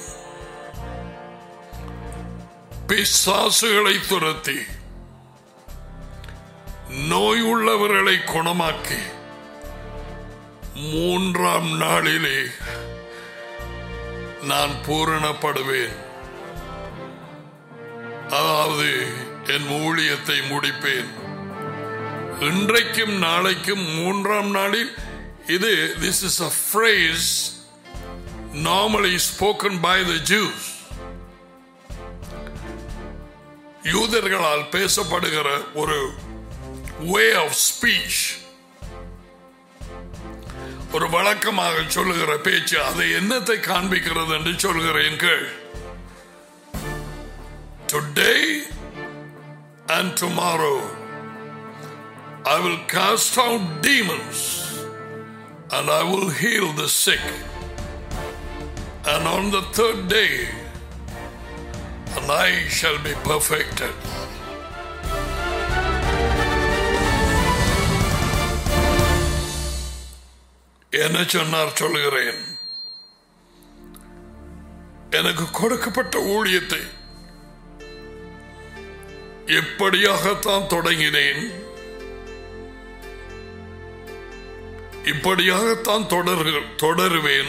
பிசாசுகளை துரத்தி நோய் உள்ளவர்களை குணமாக்கி மூன்றாம் நாளிலே நான் பூரணப்படுவேன் அதாவது என் ஊழியத்தை முடிப்பேன் இன்றைக்கும் நாளைக்கும் மூன்றாம் நாளில் இது this is a phrase normally spoken by the Jews யூதர்களால் பேசப்படுகிற ஒரு வே ஆஃப் ஸ்பீச் ஒரு வழக்கமாக சொல்லுகிற பேச்சு அதை என்னத்தை காண்பிக்கிறது என்று சொல்கிறேன் கேள் today and tomorrow I will cast out demons and I will heal the sick. And on the third day, and I shall be perfected. என்ன சொன்னார் சொல்லுகிறேன் எனக்கு கொடுக்கப்பட்ட ஊழியத்தை எப்படியாகத்தான் தொடங்கினேன் இப்படியாகத்தான் தொடரு தொடருவேன்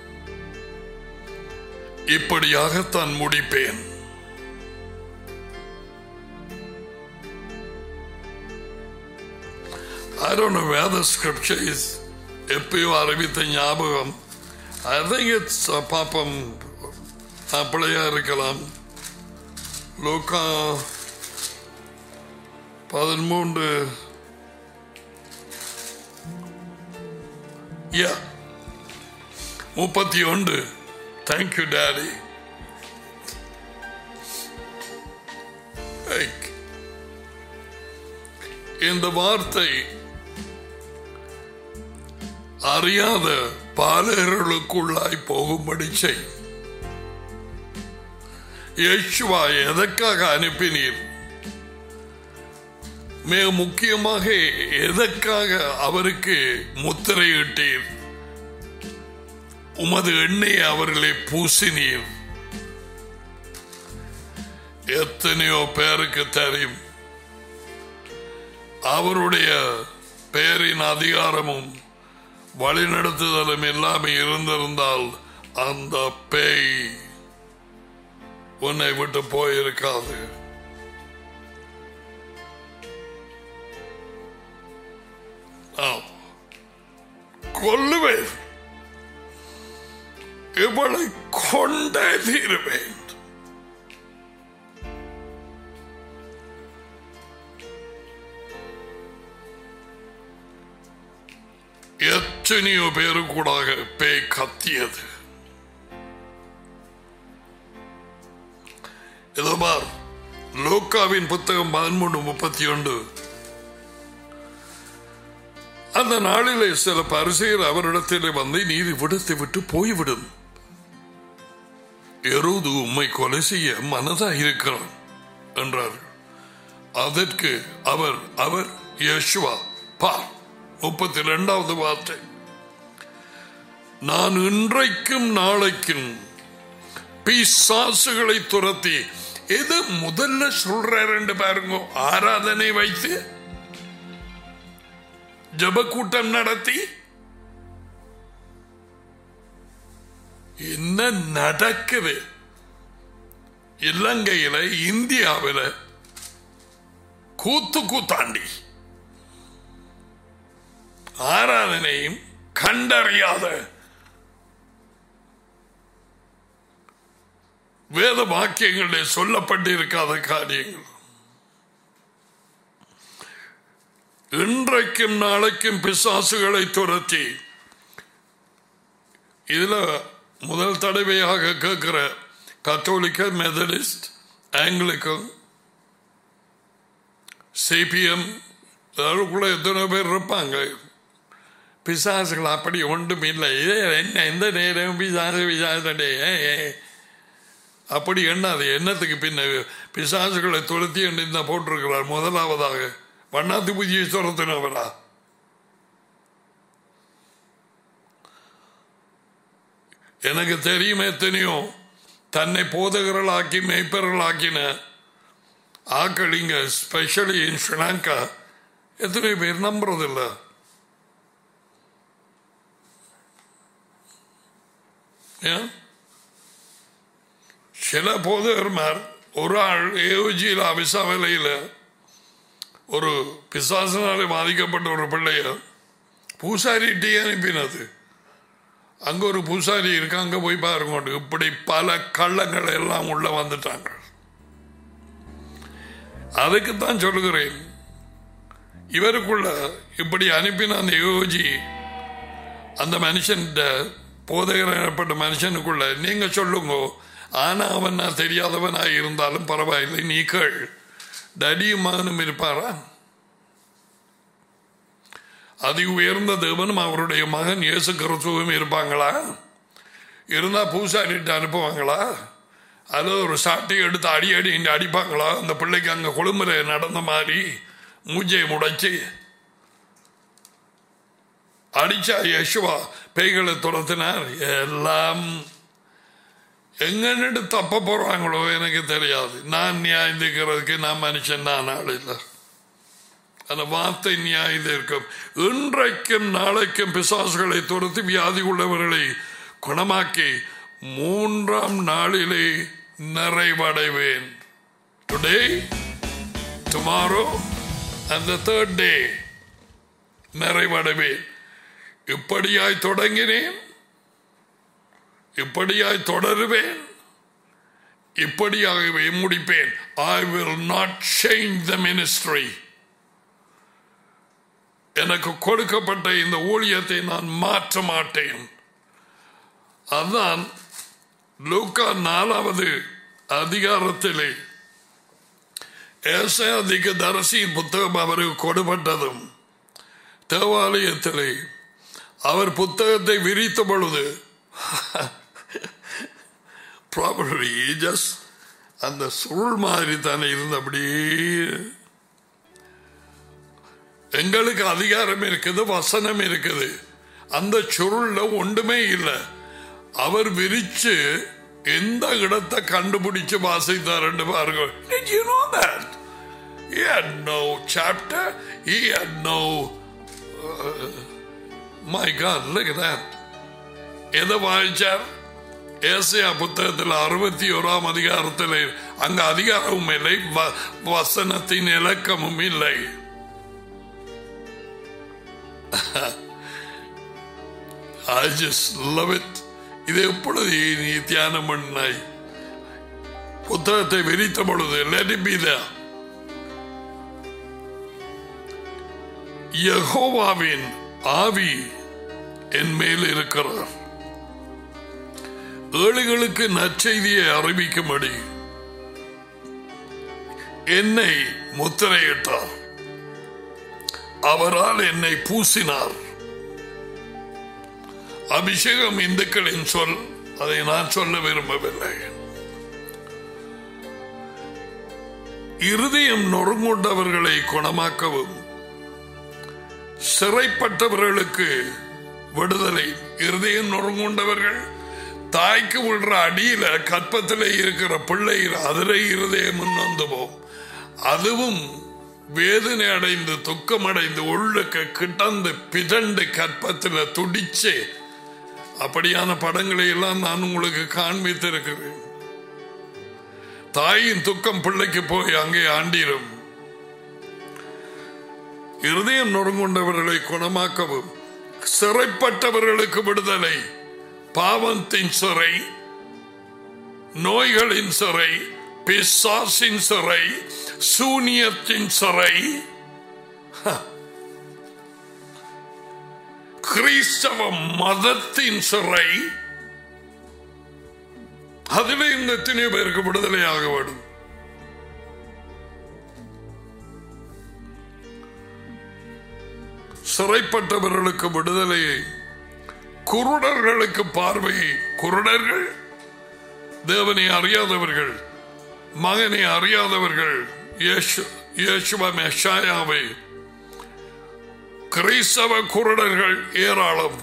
இப்படியாகத்தான் முடிப்பேன் I don't know where the scripture is. எப்பயோ அறிவித்த ஞாபகம் I think it's uh, பாப்பம் அப்படியா இருக்கலாம் லூக்கா பதிமூன்று Yeah. முப்பத்தி ஒன்று தேங்க்யூ டேடி இந்த வார்த்தை அறியாத பாலர்களுக்குள்ளாய் போகும்படி செய் யேசுவா எதற்காக அனுப்பினீர் மிக முக்கியமாக எதற்காக அவருக்கு முத்திரையிட்டீர் உமது எண்ணெயை அவர்களை பூசினீர் எத்தனையோ பேருக்கு தெரியும் அவருடைய பெயரின் அதிகாரமும் வழிநடத்துதலும் எல்லாமே இருந்திருந்தால் அந்த பேய் உன்னை விட்டு போயிருக்காது ஆம். கொல்லுவேன் இவளை கொண்டே தீருவேன் எத்தனையோ பேரு கூடாக பேய் கத்தியது இதோ பார் லோக்காவின் புத்தகம் பதிமூன்று முப்பத்தி ஒன்று அந்த நாளிலே சில பரிசெயர் அவரிடத்திலே வந்து நீதி விடுத்து விட்டு போய்விடும் எருது உம்மை கொலை செய்ய மனதா இருக்கிறான் என்றார் அதற்கு அவர் அவர் யேசுவா பார் முப்பத்தி இரண்டாவது வார்த்தை நான் இன்றைக்கும் நாளைக்கும் பிசாசுகளை துரத்தி எது முதல்ல சொல்றாரு பாருங்க ஆராதனை வைத்து ஜப கூட்டம் நடத்தி என்ன நடக்குது இலங்கையில இந்தியாவில கூத்து கூத்தாண்டி ஆராதனையும் கண்டறியாத வேத வாக்கியங்களில் சொல்லப்பட்டிருக்காத காரியங்கள் இன்றைக்கும் நாளைக்கும் பிசாசுகளை துரத்தி இதுல முதல் தடவையாக கேட்கிற கத்தோலிக்க மெதடிஸ்ட் ஆங்கிலிக்கன் சிபிஎம் அதற்குள்ள எத்தனை பேர் இருப்பாங்க பிசாசுகள் அப்படி ஒன்றும் இல்லை இதே என்ன எந்த நேரம் பிசாசு பிசாசு அப்படி எண்ணாது எண்ணத்துக்கு பின்ன பிசாசுகளை துரத்தி என்ன போட்டிருக்கிறார் முதலாவதாக வண்ணாத்து பூஜையை துரத்தினவரா எனக்கு தெரியும் எத்தனையோ தன்னை போதகர்களாக்கி மெய்ப்பர்களாக்கின ஆக்கள் இங்க ஸ்பெஷலி இன் ஸ்ரீலங்கா எத்தனை பேர் நம்புறதில்லை ஏன் சில போதகர்மார் ஒரு ஆள் ஏஓஜியில் அபிசாவலையில் ஒரு பிசாசனாலே பாதிக்கப்பட்ட ஒரு பிள்ளைய பூசாரி டீ அனுப்பினது அங்க ஒரு பூசாரி இருக்கு அங்க போய் பாருங்க இப்படி பல கள்ளங்கள் எல்லாம் உள்ள வந்துட்டாங்க அதுக்கு தான் சொல்லுகிறேன் இவருக்குள்ள இப்படி அனுப்பின அந்த யோஜி அந்த மனுஷன் போதகர் எனப்பட்ட மனுஷனுக்குள்ள நீங்க சொல்லுங்க ஆனா அவன் நான் தெரியாதவனா இருந்தாலும் பரவாயில்லை நீ கேள் டடியும் மகனும் இருப்பாரா அதி உயர்ந்த தேவனும் அவருடைய மகன் இயேசு கிறிஸ்துவும் இருப்பாங்களா இருந்தா பூசாரிட்டு அனுப்புவாங்களா அது ஒரு சாட்டை எடுத்து அடி அடி இங்க அடிப்பாங்களா அந்த பிள்ளைக்கு அங்க கொழும்புல நடந்த மாதிரி மூஞ்சை முடைச்சு அடிச்சா யசுவா பேய்களை துரத்தினார் எல்லாம் எங்கன்னு தப்ப போறாங்களோ எனக்கு தெரியாது நான் நியாயந்திக்கிறதுக்கு நான் மனுஷன் நான் ஆள் இல்லை அந்த வார்த்தை நியாயம் இருக்கும் இன்றைக்கும் நாளைக்கும் பிசாசுகளை துரத்தி வியாதி உள்ளவர்களை குணமாக்கி மூன்றாம் நாளிலே நிறைவடைவேன் டுடே டுமாரோ அந்த தேர்ட் டே நிறைவடைவேன் இப்படியாய் தொடங்கினேன் இப்படியாய் தொடருவேன் இப்படியாகவே முடிப்பேன் I will not change the ministry எனக்கு கொடுக்கப்பட்ட இந்த ஊழியத்தை நான் மாற்ற மாட்டேன் அதுதான் லூக்கா நாலாவது அதிகாரத்திலே ஏசாதிக தரசியின் புத்தகம் அவருக்கு கொடுப்பட்டதும் தேவாலயத்திலே அவர் புத்தகத்தை விரித்த பொழுது ப்ராபர்லி ஜஸ்ட் அந்த சுருள் மாதிரி தானே இருந்து அப்படியே எங்களுக்கு அதிகாரம் இருக்குது வசனம் இருக்குது அந்த சுருள்ல ஒன்றுமே இல்லை அவர் விரிச்சு எந்த இடத்தை கண்டுபிடிச்சு வாசித்தாருன்னு பாருங்க Did you know that? He had no chapter. He had no. Uh, my God, look at that. எதை வாய்ச்சார் ஏசியா புத்தகத்தில் அறுபத்தி ஓராம் அதிகாரத்தில் அங்க அதிகாரமும் இல்லை வசனத்தின் இலக்கமும் இல்லை I just love it. இது எப்பொழுது நீ தியானம் பண்ணாய் புத்தகத்தை விரித்த பொழுது let it be there. யெகோவாவின் ஆவி என் மேல் இருக்கிறார் ஏழைகளுக்கு நற்செய்தியை அறிவிக்கும்படி என்னை முத்திரையிட்டார் அவரால் என்னை பூசினார் அபிஷேகம் இந்துக்களின் சொல் அதை நான் சொல்ல விரும்பவில்லை இருதயம் நொறுங்குண்டவர்களை குணமாக்கவும் சிறைப்பட்டவர்களுக்கு விடுதலை இருதயம் நொறுங்குண்டவர்கள் தாய்க்கு விடுற அடியில கற்பத்தில் இருக்கிற பிள்ளை அதிலே இருதயம் முன்னந்துவோம் அதுவும் வேதனை அடைந்து துக்கம் அடைந்து உள்ளுக்கு கிட்டந்து பிதண்டு கற்பத்தில் துடிச்சு அப்படியான படங்களை எல்லாம் நான் உங்களுக்கு காண்பித்திருக்கிறேன் தாயின் துக்கம் பிள்ளைக்கு போய் அங்கே ஆண்டிரும் இருதயம் நொறுங்குண்டவர்களை குணமாக்கவும் சிறைப்பட்டவர்களுக்கு விடுதலை பாவத்தின் சிறை நோய்களின் சிறை பிசாசின் சிறை சூனியத்தின் சிறை ஹ. கிறிஸ்தவ மதத்தின் சிறை அதிலே இந்த எத்தனை பேருக்கு விடுதலையாக வேண்டும் சிறைப்பட்டவர்களுக்கு விடுதலையை குருடர்களுக்கு பார்வையை குருடர்கள் தேவனை அறியாதவர்கள் மகனை அறியாதவர்கள் இயேசு இயேசுவ மெஷாயாவை கிறிஸ்தவ குருடர்கள் ஏராளம்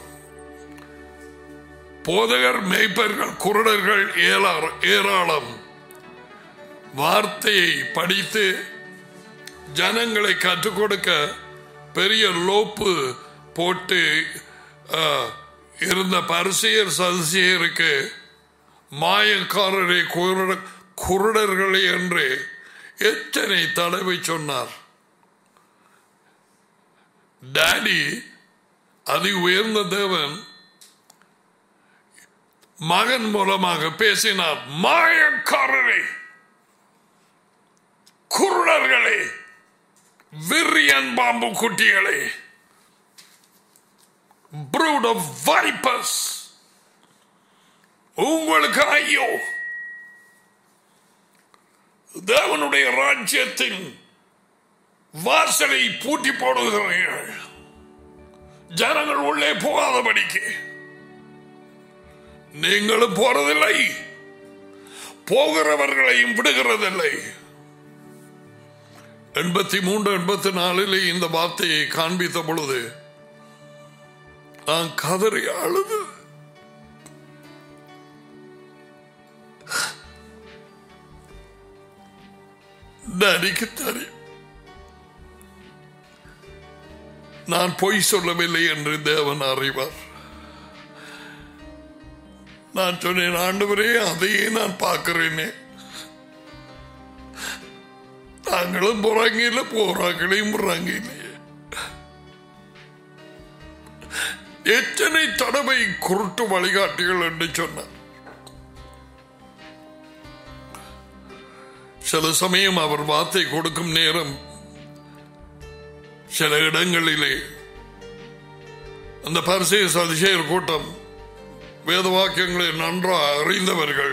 போதகர் மேய்ப்பர்கள் குருடர்கள் ஏலா- ஏராளம் வார்த்தையை படித்து ஜனங்களை கற்றுக் கொடுக்க பெரிய லோப்பு போட்டு ஆ, இருந்த பரிசெயர் சதிசெயருக்கு மாயக்காரரை குருட குருடர்களே என்று எத்தனை தடவை சொன்னார் டாடி அதி உயர்ந்த தேவன் மகன் மூலமாக பேசினார் மாயக்காரரை குருடர்களே விரியன் பாம்பு குட்டிகளே brood of vipers உங்களுக்கு ஐயோ தேவனுடைய ராஜ்யத்தின் வாசலை பூட்டி போடுகிறீர்கள் ஜனங்கள் உள்ளே போகாதபடிக்கு நீங்களும் போறதில்லை போகிறவர்களையும் விடுகிறதில்லை எண்பத்தி மூன்று எண்பத்தி நாலில் இந்த வார்த்தையை காண்பித்த பொழுது நான் கதறி அழுது நடிக்கு தெரியும் நான் பொய் சொல்லவில்லை என்று தேவன் அறிவார் நான் சொன்னேன் ஆண்டவரே அதையே நான் பார்க்கிறேனே தாங்களும் போறாங்க இல்ல போறாங்களையும் போறாங்க இல்லையே எத்தனை தடவை குருட்டு வழிகாட்டிகள் என்று சொன்னார் சில சமயம் அவர் வார்த்தை கொடுக்கும் நேரம் சில இடங்களிலே அந்த பரிசெய சதிசேயர் கூட்டம் வேத வாக்கியங்களை நன்றாக அறிந்தவர்கள்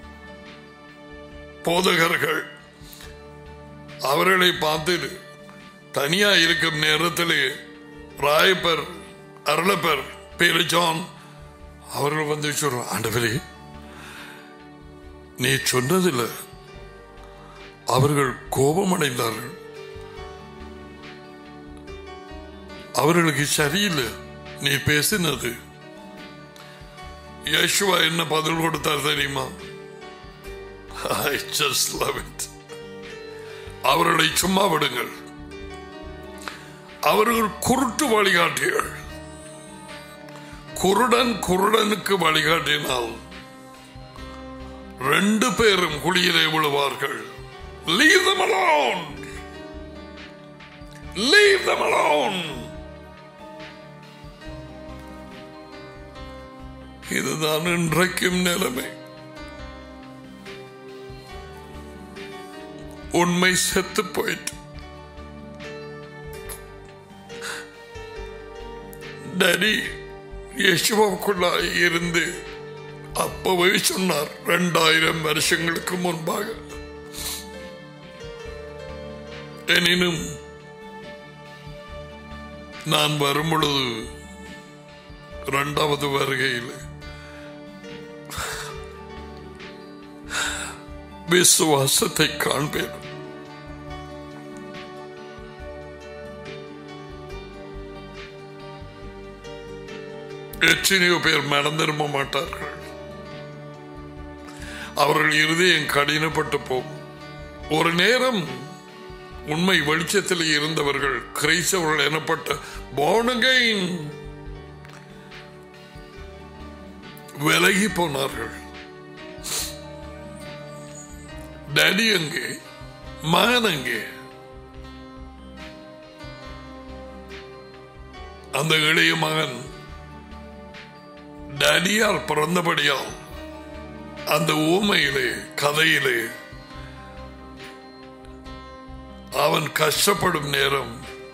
போதகர்கள் அவர்களை பார்த்து தனியா இருக்கும் நேரத்திலே ராயப்பர் அருளப்பர் பேரு ஜான் அவர்கள் வந்து சொல்றாங்க ஆண்டவரே நீ சொன்னதில்ல அவர்கள் கோபமடைந்தார்கள் அவர்களுக்கு சரியில்லை நீ பேசினது யேசுவா என்ன பதில் கொடுத்தார் தெரியுமா ஐ ஜஸ்ட் லவ் இட் அவர்களை சும்மா விடுங்கள் அவர்கள் குருட்டு வழிகாட்டிகள் குருடன் குருடனுக்கு வழிகாட்டினால் ரெண்டு பேரும் குழியிலே விழுவார்கள் leave them alone leave them alone இதுதான் இன்றைக்கும் நிலைமை உண்மை செத்து போயிட்டு டடி யேசுவாவுக்குள்ளாய் இருந்து அப்பவே சொன்னார் இரண்டாயிரம் வருஷங்களுக்கு முன்பாக எனினும் நான் வரும் பொழுது இரண்டாவது வருகையில் விசுவாசத்தை காண்பேன் எத்தனையோ பேர் மனம் திரும்ப மாட்டார்கள் அவர்கள் இருதயம் கடினப்பட்டு போகும் ஒரு நேரம் உண்மை வெளிச்சத்தில் இருந்தவர்கள் கிரைஸ்தவர்கள் எனப்பட்ட born again விலகி போனார்கள் டேடி எங்கே மகன் எங்கே அந்த இளைய மகன் டேடியால் பிறந்தபடியால் அந்த ஊமையிலே கதையிலே அவன் கஷ்டப்படும் நேரம்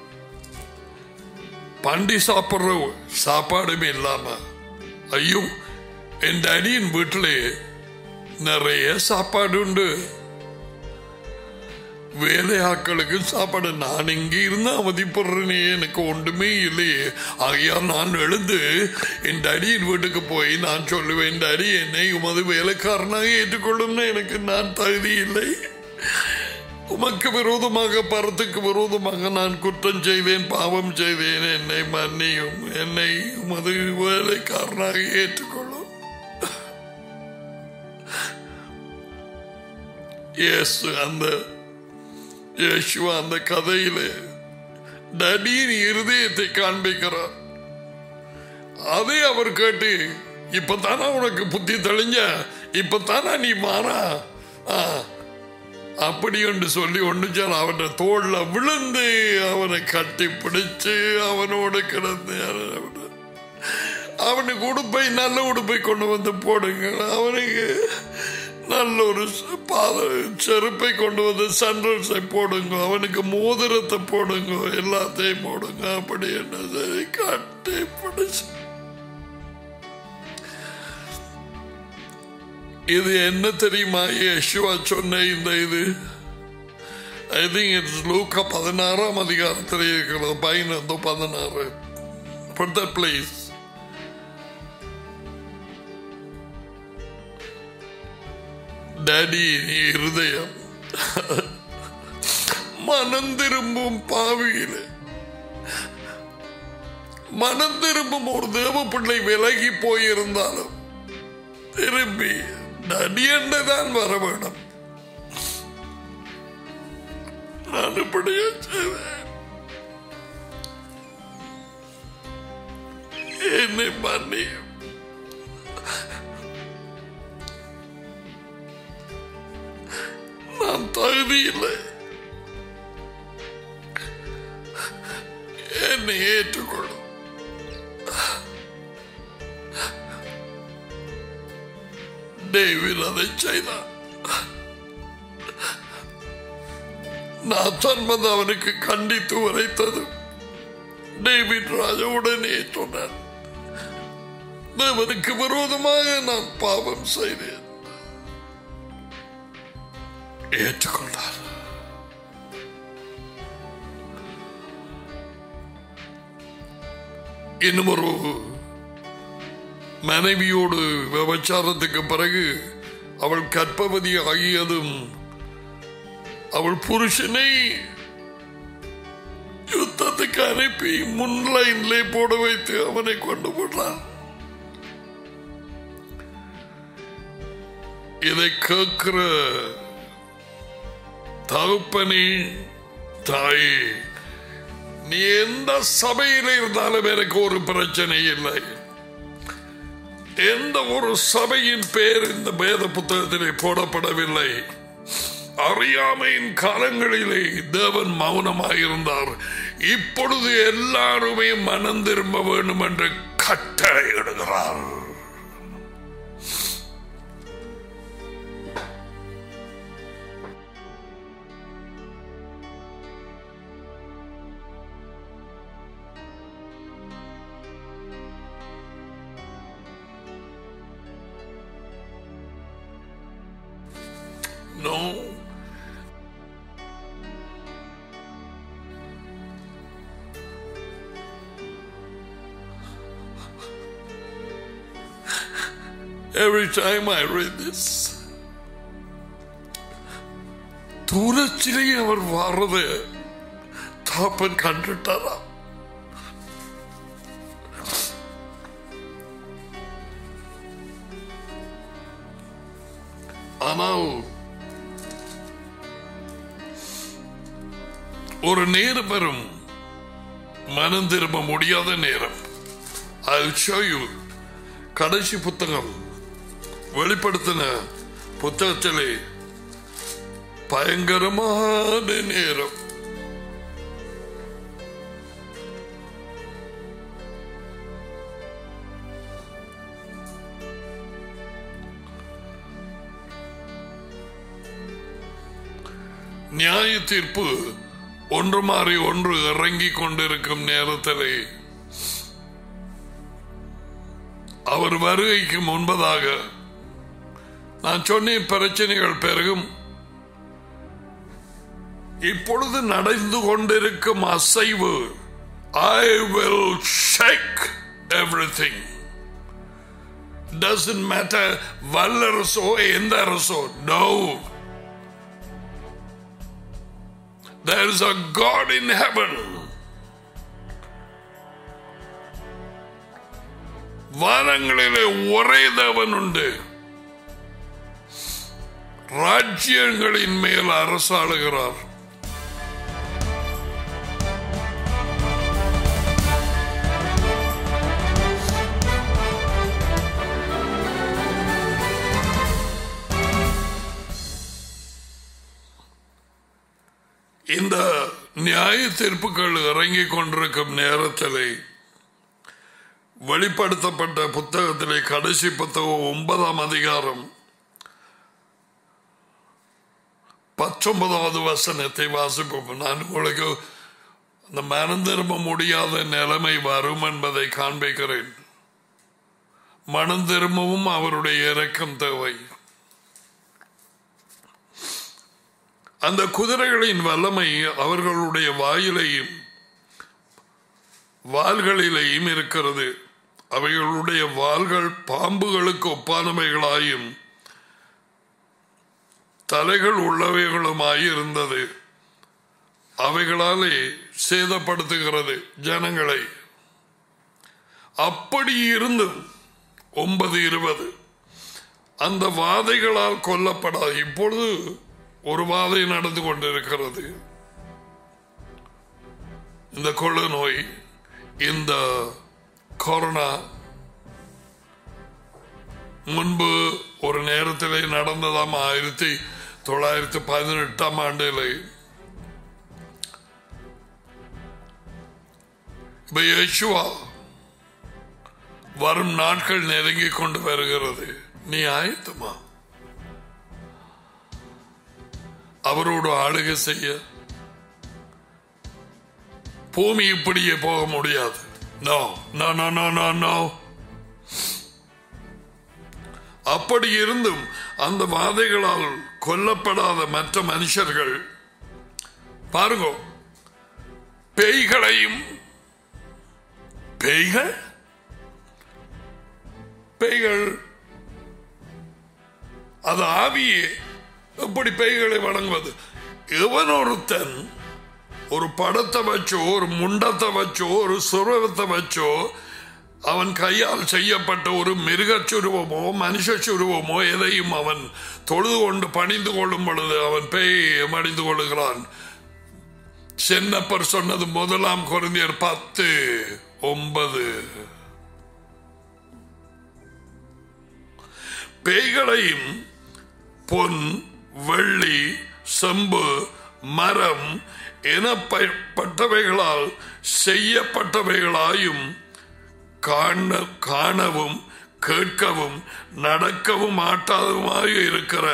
பண்டி சாப்பிடுற சாப்பாடுமே இல்லாம ஐயோ என் டேடியின் வீட்டிலே நிறைய சாப்பாடு உண்டு வேலையாட்களுக்கு சாப்பாடு நான் இங்கே இருந்து அவதிப்படுறேனே எனக்கு ஒன்றுமே இல்லையே ஆகையால் நான் எழுந்து என் டடியின் வீட்டுக்கு போய் நான் சொல்லுவேன் டடி என்னை உமது வேலைக்காரனாக ஏற்றுக்கொள்ளும்னு எனக்கு நான் தகுதி இல்லை உமக்கு விரோதமாக பரத்துக்கு விரோதமாக நான் குற்றம் செய்தேன் பாவம் செய்தேன் என்னை மன்னியும் என்னை உமது வேலைக்காரனாக ஏற்றுக்கொள்ளும் இயேசு அந்த இயேசுவா அந்த கதையிலே டடியின் இருதயத்தை காண்பிக்கிறார் அதை அவர் கேட்டு இப்பதானா உனக்கு புத்தி தெளிஞ்ச இப்பதானா நீ மாறா ஆ, அப்படி என்று சொல்லி ஒன்று சொல் அவன தோல்ல விழுந்து அவனை கட்டி பிடிச்சு அவனோடு கிடந்து அவனை- அவனுக்கு உடுப்பை நல்ல உடுப்பை கொண்டு வந்து போடுங்க அவனுக்கு நல்ல ஒரு ச- பாத செருப்பை கொண்டு வந்து சண்டல்ஸை போடுங்க அவனுக்கு மோதிரத்தை போடுங்க எல்லாத்தையும் போடுங்க அப்படி என்ன சரி கட்டி பிடிச்சு இது என்ன தெரியுமா யேசுவா சொன்ன இந்த இது ஐ திங்க் இட்ஸ் லூக்கா பதினாறாம் அதிகாரத்தில் இருக்கிறது பதினொன்று பதினாறு Put that please. டேடி நீ இருதயம் மனம் திரும்பும் பாவியிலே மனம் திரும்பும் ஒரு தேவ பிள்ளை விலகி போயிருந்தாலும் திரும்பி நடியண்டதான் வர வேணும் நான் இப்படியே செய்வேன் என்னை மன்னியும் நான் தகுதி இல்லை என்னை ஏற்றுக்கொள்ளும் டேவிட் அதை செய்தான் நாத்தான் வந்து அவனுக்கு கண்டித்து உரைத்தது டேவிட் ராஜா உடனே சொன்னான் தேவனுக்கு விரோதமாக நான் பாவம் செய்தேன் ஏற்றுக்கொண்டார் இன்னும் ஒரு மனைவியோடு விபச்சாரத்துக்கு பிறகு அவள் கற்பவதி ஆகியதும் அவள் புருஷனை யுத்தத்துக்கு அனுப்பி முன் லைன்லே போட வைத்து அவனை கொண்டு போட்டான் இதை கேட்கிற தகப்பனே தாயே நீ எந்த சபையில இருந்தாலும் எனக்கு ஒரு பிரச்சனை இல்லை எந்த ஒரு சபையின் பேர் இந்த வேத புத்தகத்திலே போடப்படவில்லை அறியாமையின் காலங்களிலே தேவன் மௌனமாயிருந்தார் இப்பொழுது எல்லாருமே மனம் திரும்ப வேண்டும் என்று கட்டளையிடுகிறார் No. Every time I read this, தூரத்திலே அவர் வர்றது தாப்பன் கண்டுட்டாரா ஆனால் ஒரு நேரம் வரும் மனம் திரும்ப முடியாத நேரம் I'll show you கடைசி புத்தகம் வெளிப்படுத்தின புத்தகத்திலே பயங்கரமான நேரம் நியாய தீர்ப்பு ஒன்று மாறி ஒன்று இறங்கிக் கொண்டிருக்கும் நேரத்திலே அவர் வருகைக்கு முன்பதாக நான் சொன்னேன் பிரச்சனைகள் பெருகும் இப்பொழுது நடந்து கொண்டிருக்கும் அசைவு I will shake everything doesn't matter வல்லரசோ எந்த அரசோ no there is a God in heaven வானங்களிலே ஒரே தேவன் உண்டு ராஜ்யங்களின் மேல் அரசாளுகிறார் இந்த நியாய தீர்ப்புகள் இறங்கிக் கொண்டிருக்கும் நேரத்திலே வெளிப்படுத்தப்பட்ட புத்தகத்திலே கடைசி புத்தகம் ஒன்பதாம் அதிகாரம் பத்தொன்பதாவது வசனத்தை வாசிப்போம் நான் உங்களுக்கு அந்த மனம் திரும்ப முடியாத நிலைமை வரும் என்பதை காண்பிக்கிறேன் மனம் திரும்பவும் அவருடைய இரக்கம் தேவை அந்த குதிரைகளின் வல்லமை அவர்களுடைய வாயிலையும் வாள்களிலேயும் இருக்கிறது அவைகளுடைய வாள்கள் பாம்புகளுக்கு ஒப்பானவைகளாயும் தலைகள் உள்ளவைகளுமாய் இருந்தது அவைகளாலே சேதப்படுத்துகிறது ஜனங்களை அப்படி இருந்தும் ஒன்பது இருபது அந்த வாதைகளால் கொல்லப்படாது இப்பொழுது ஒரு வாதை நடந்து கொண்டிருக்கிறது இந்த கொள்ளு நோய் இந்த கொரோனா முன்பு ஒரு நேரத்திலே நடந்ததாம் ஆயிரத்தி தொள்ளாயிரத்தி பதினெட்டாம் ஆண்டில் இப்ப யேசுவா வரும் நாட்கள் நெருங்கிக் கொண்டு வருகிறது நீ ஆயத்தமா அவரோடு ஆளுகை செய்ய பூமி இப்படியே போக முடியாது no no no no no no அப்படி இருந்தும் அந்த வாதைகளால் கொல்லப்படாத மற்ற மனுஷர்கள் பாருங்க பேய்களையும் பேய்கள் பேய்கள் அது ஆவியே எப்படி பேய்களை வணங்குவது எவன் ஒருத்தன் ஒரு படத்தை வச்சோ ஒரு முண்டத்தை வச்சோ ஒரு சுரவத்தை வச்சோ அவன் கையால் செய்யப்பட்ட ஒரு மிருகச் சுருவமோ மனுஷ சுருவமோ எதையும் அவன் தொழுது கொண்டு பணிந்து கொள்ளும் பொழுது அவன் பேயை மடிந்து கொள்ளுகிறான் சென்னப்பர் சொன்னது முதலாம் குழந்தையர் பத்து ஒன்பது பேய்களையும் பொன் வெள்ளி செம்பு மரம் எனப்பட்டவைகளால் செய்யப்பட்டவைகளாயும் காண காணவும் கேட்கவும் நடக்கவும் மாட்டாததுமாக இருக்கிற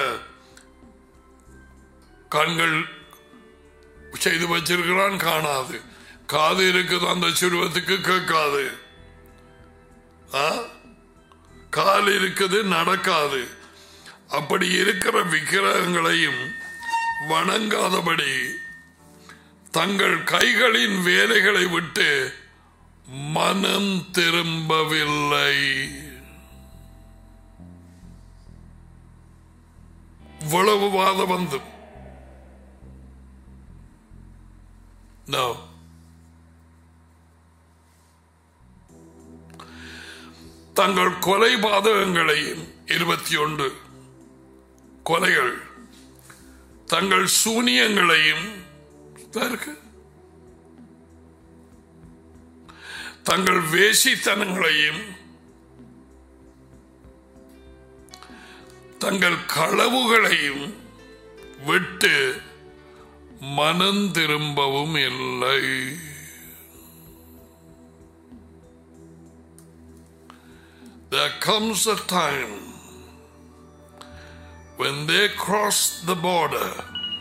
கண்கள் செய்து வச்சிருக்கிறான் காணாது காது இருக்குது அந்த சிறுவத்துக்கு கேட்காது ஆ? கால் இருக்குது நடக்காது அப்படி இருக்கிற விக்கிரகங்களையும் வணங்காதபடி தங்கள் கைகளின் வேலைகளை விட்டு மனம் திரும்பவில்லை இவ்வளவு வாதம் வந்து No. தங்கள் கொலை பாதகங்களையும் இருபத்தி ஒன்று கொலைகள் தங்கள் சூனியங்களையும் பாருங்க. தங்கள் வேசித்தனங்களையும் தங்கள் களவுகளையும் விட்டு மனம் திரும்பவும் இல்லை There comes a time when they cross the border,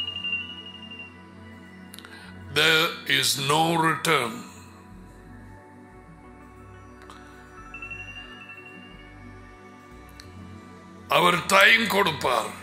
there is no return. அவர் டைம் கொடுப்பார்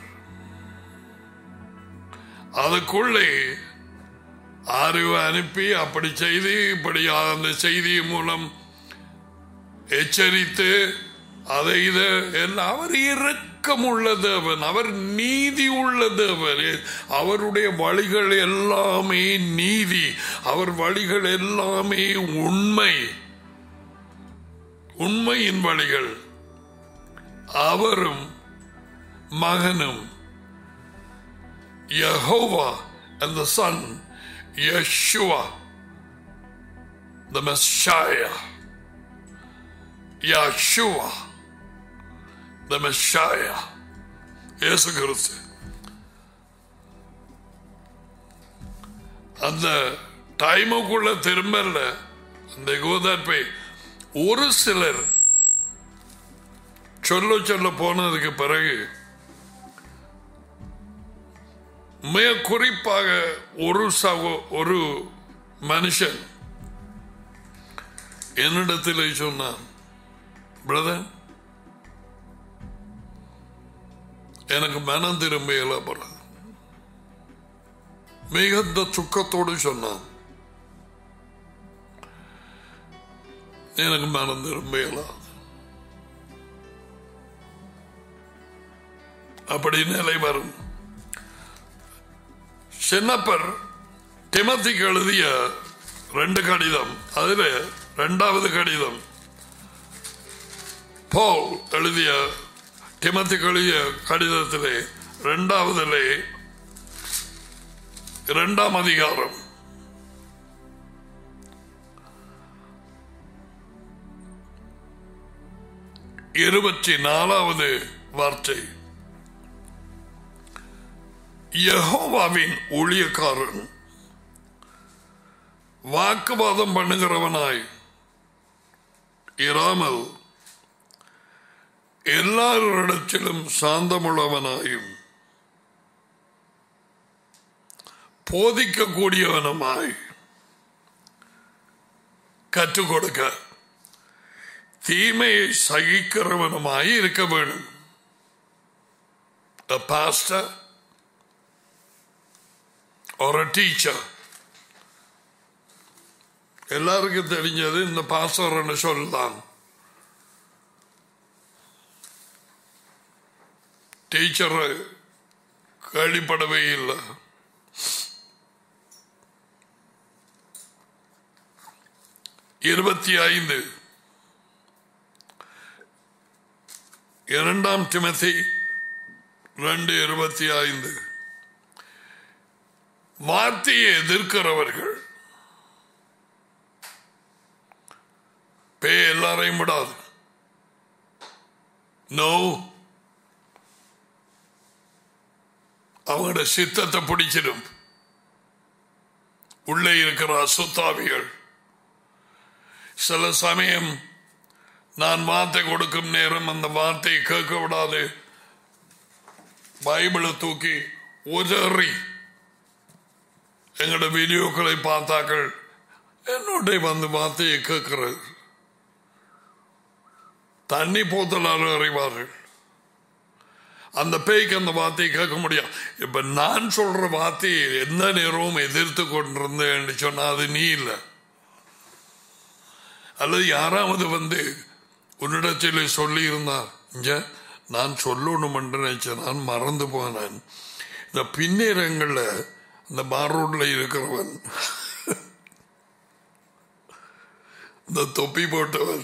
அதுக்குள்ளே அறிவு அனுப்பி அப்படி செய்து இப்படி அந்த செய்தி மூலம் எச்சரித்து அதை இது எல்லாம் அவர் இரக்கம் உள்ள தேவன் அவர் நீதி உள்ள தேவன் அவருடைய வழிகள் எல்லாமே நீதி அவர் வழிகள் எல்லாமே உண்மை உண்மையின் வழிகள் அவரும் மகனும் Jehovah and the Son, Yeshua, the Messiah, Yeshua, the Messiah, இயேசு கிறிஸ்து அந்த டைமுக்குள்ள திரும்பல அந்த கோதாப்பை ஒரு சிலர் சொல்ல சொல்ல போனதுக்கு பிறகு மிக குறிப்பாக ஒரு சகோ ஒரு மனுஷன் என்னிடத்தில் சொன்னான் பிரதர் எனக்கு மனம் திரும்ப இயலப்படுறது மிகுந்த துக்கத்தோடு சொன்னான் எனக்கு மனம் திரும்ப இயலாது அப்படி நிலை வரும் சின்னப்பர் டிமத்திக்கு எழுதிய ரெண்டு கடிதம் அதுல ரெண்டாவது கடிதம் போல் எழுதிய டிமத்திக்கு எழுதிய கடிதத்திலே இரண்டாவதிலே இரண்டாம் அதிகாரம் இருபத்தி நாலாவது வார்த்தை யெகோவாவின் ஊழியக்காரன் வாக்குவாதம் பண்ணுகிறவனாய் இராமல் எல்லாரிடத்திலும் சாந்தமுள்ளவனாயும் போதிக்கக்கூடியவனுமாய் கற்றுக் கொடுக்க தீமையை சகிக்கிறவனுமாய் இருக்க வேண்டும் A pastor or a teacher எல்லாருக்கும் தெரிஞ்சது இந்த பாஸ்டர்னு சொல்லலாம் டீச்சர் கேள்விப்படவே இல்லை இருபத்தி ஐந்து இரண்டாம் டிமதி ரெண்டு இருபத்தி ஐந்து வார்த்தையை எதிர்க்கிறவர்கள் பே எல்லாரையும் விடாது நோ அவங்களோட சித்தத்தை பிடிச்சிடும் உள்ளே இருக்கிற அசுத்தாவிகள் சில சமயம் நான் வார்த்தை கொடுக்கும் நேரம் அந்த வார்த்தையை கேட்க விடாது பைபிளை தூக்கி உதறி எங்களோட வீடியோக்களை பார்த்தாக்கள் என்னுடைய வந்து வார்த்தையை கேட்கிறது தண்ணி போத்தலால் அறிவார்கள் அந்த பேய்க்கு அந்த வார்த்தையை கேட்க முடியும் இப்ப நான் சொல்ற வார்த்தையை எந்த நேரமும் எதிர்த்து கொண்டிருந்தேன் சொன்னா அது நீ இல்லை அல்லது யாராவது வந்து உன்னிடத்தில் சொல்லி இருந்தார் இங்க நான் சொல்லணும் என்று நினைச்சேன் நான் மறந்து போனேன் இந்த பின்னேரங்கள்ல இந்த பார் ரோட்ல இருக்கிறவன் இந்த தொப்பி போட்டவன்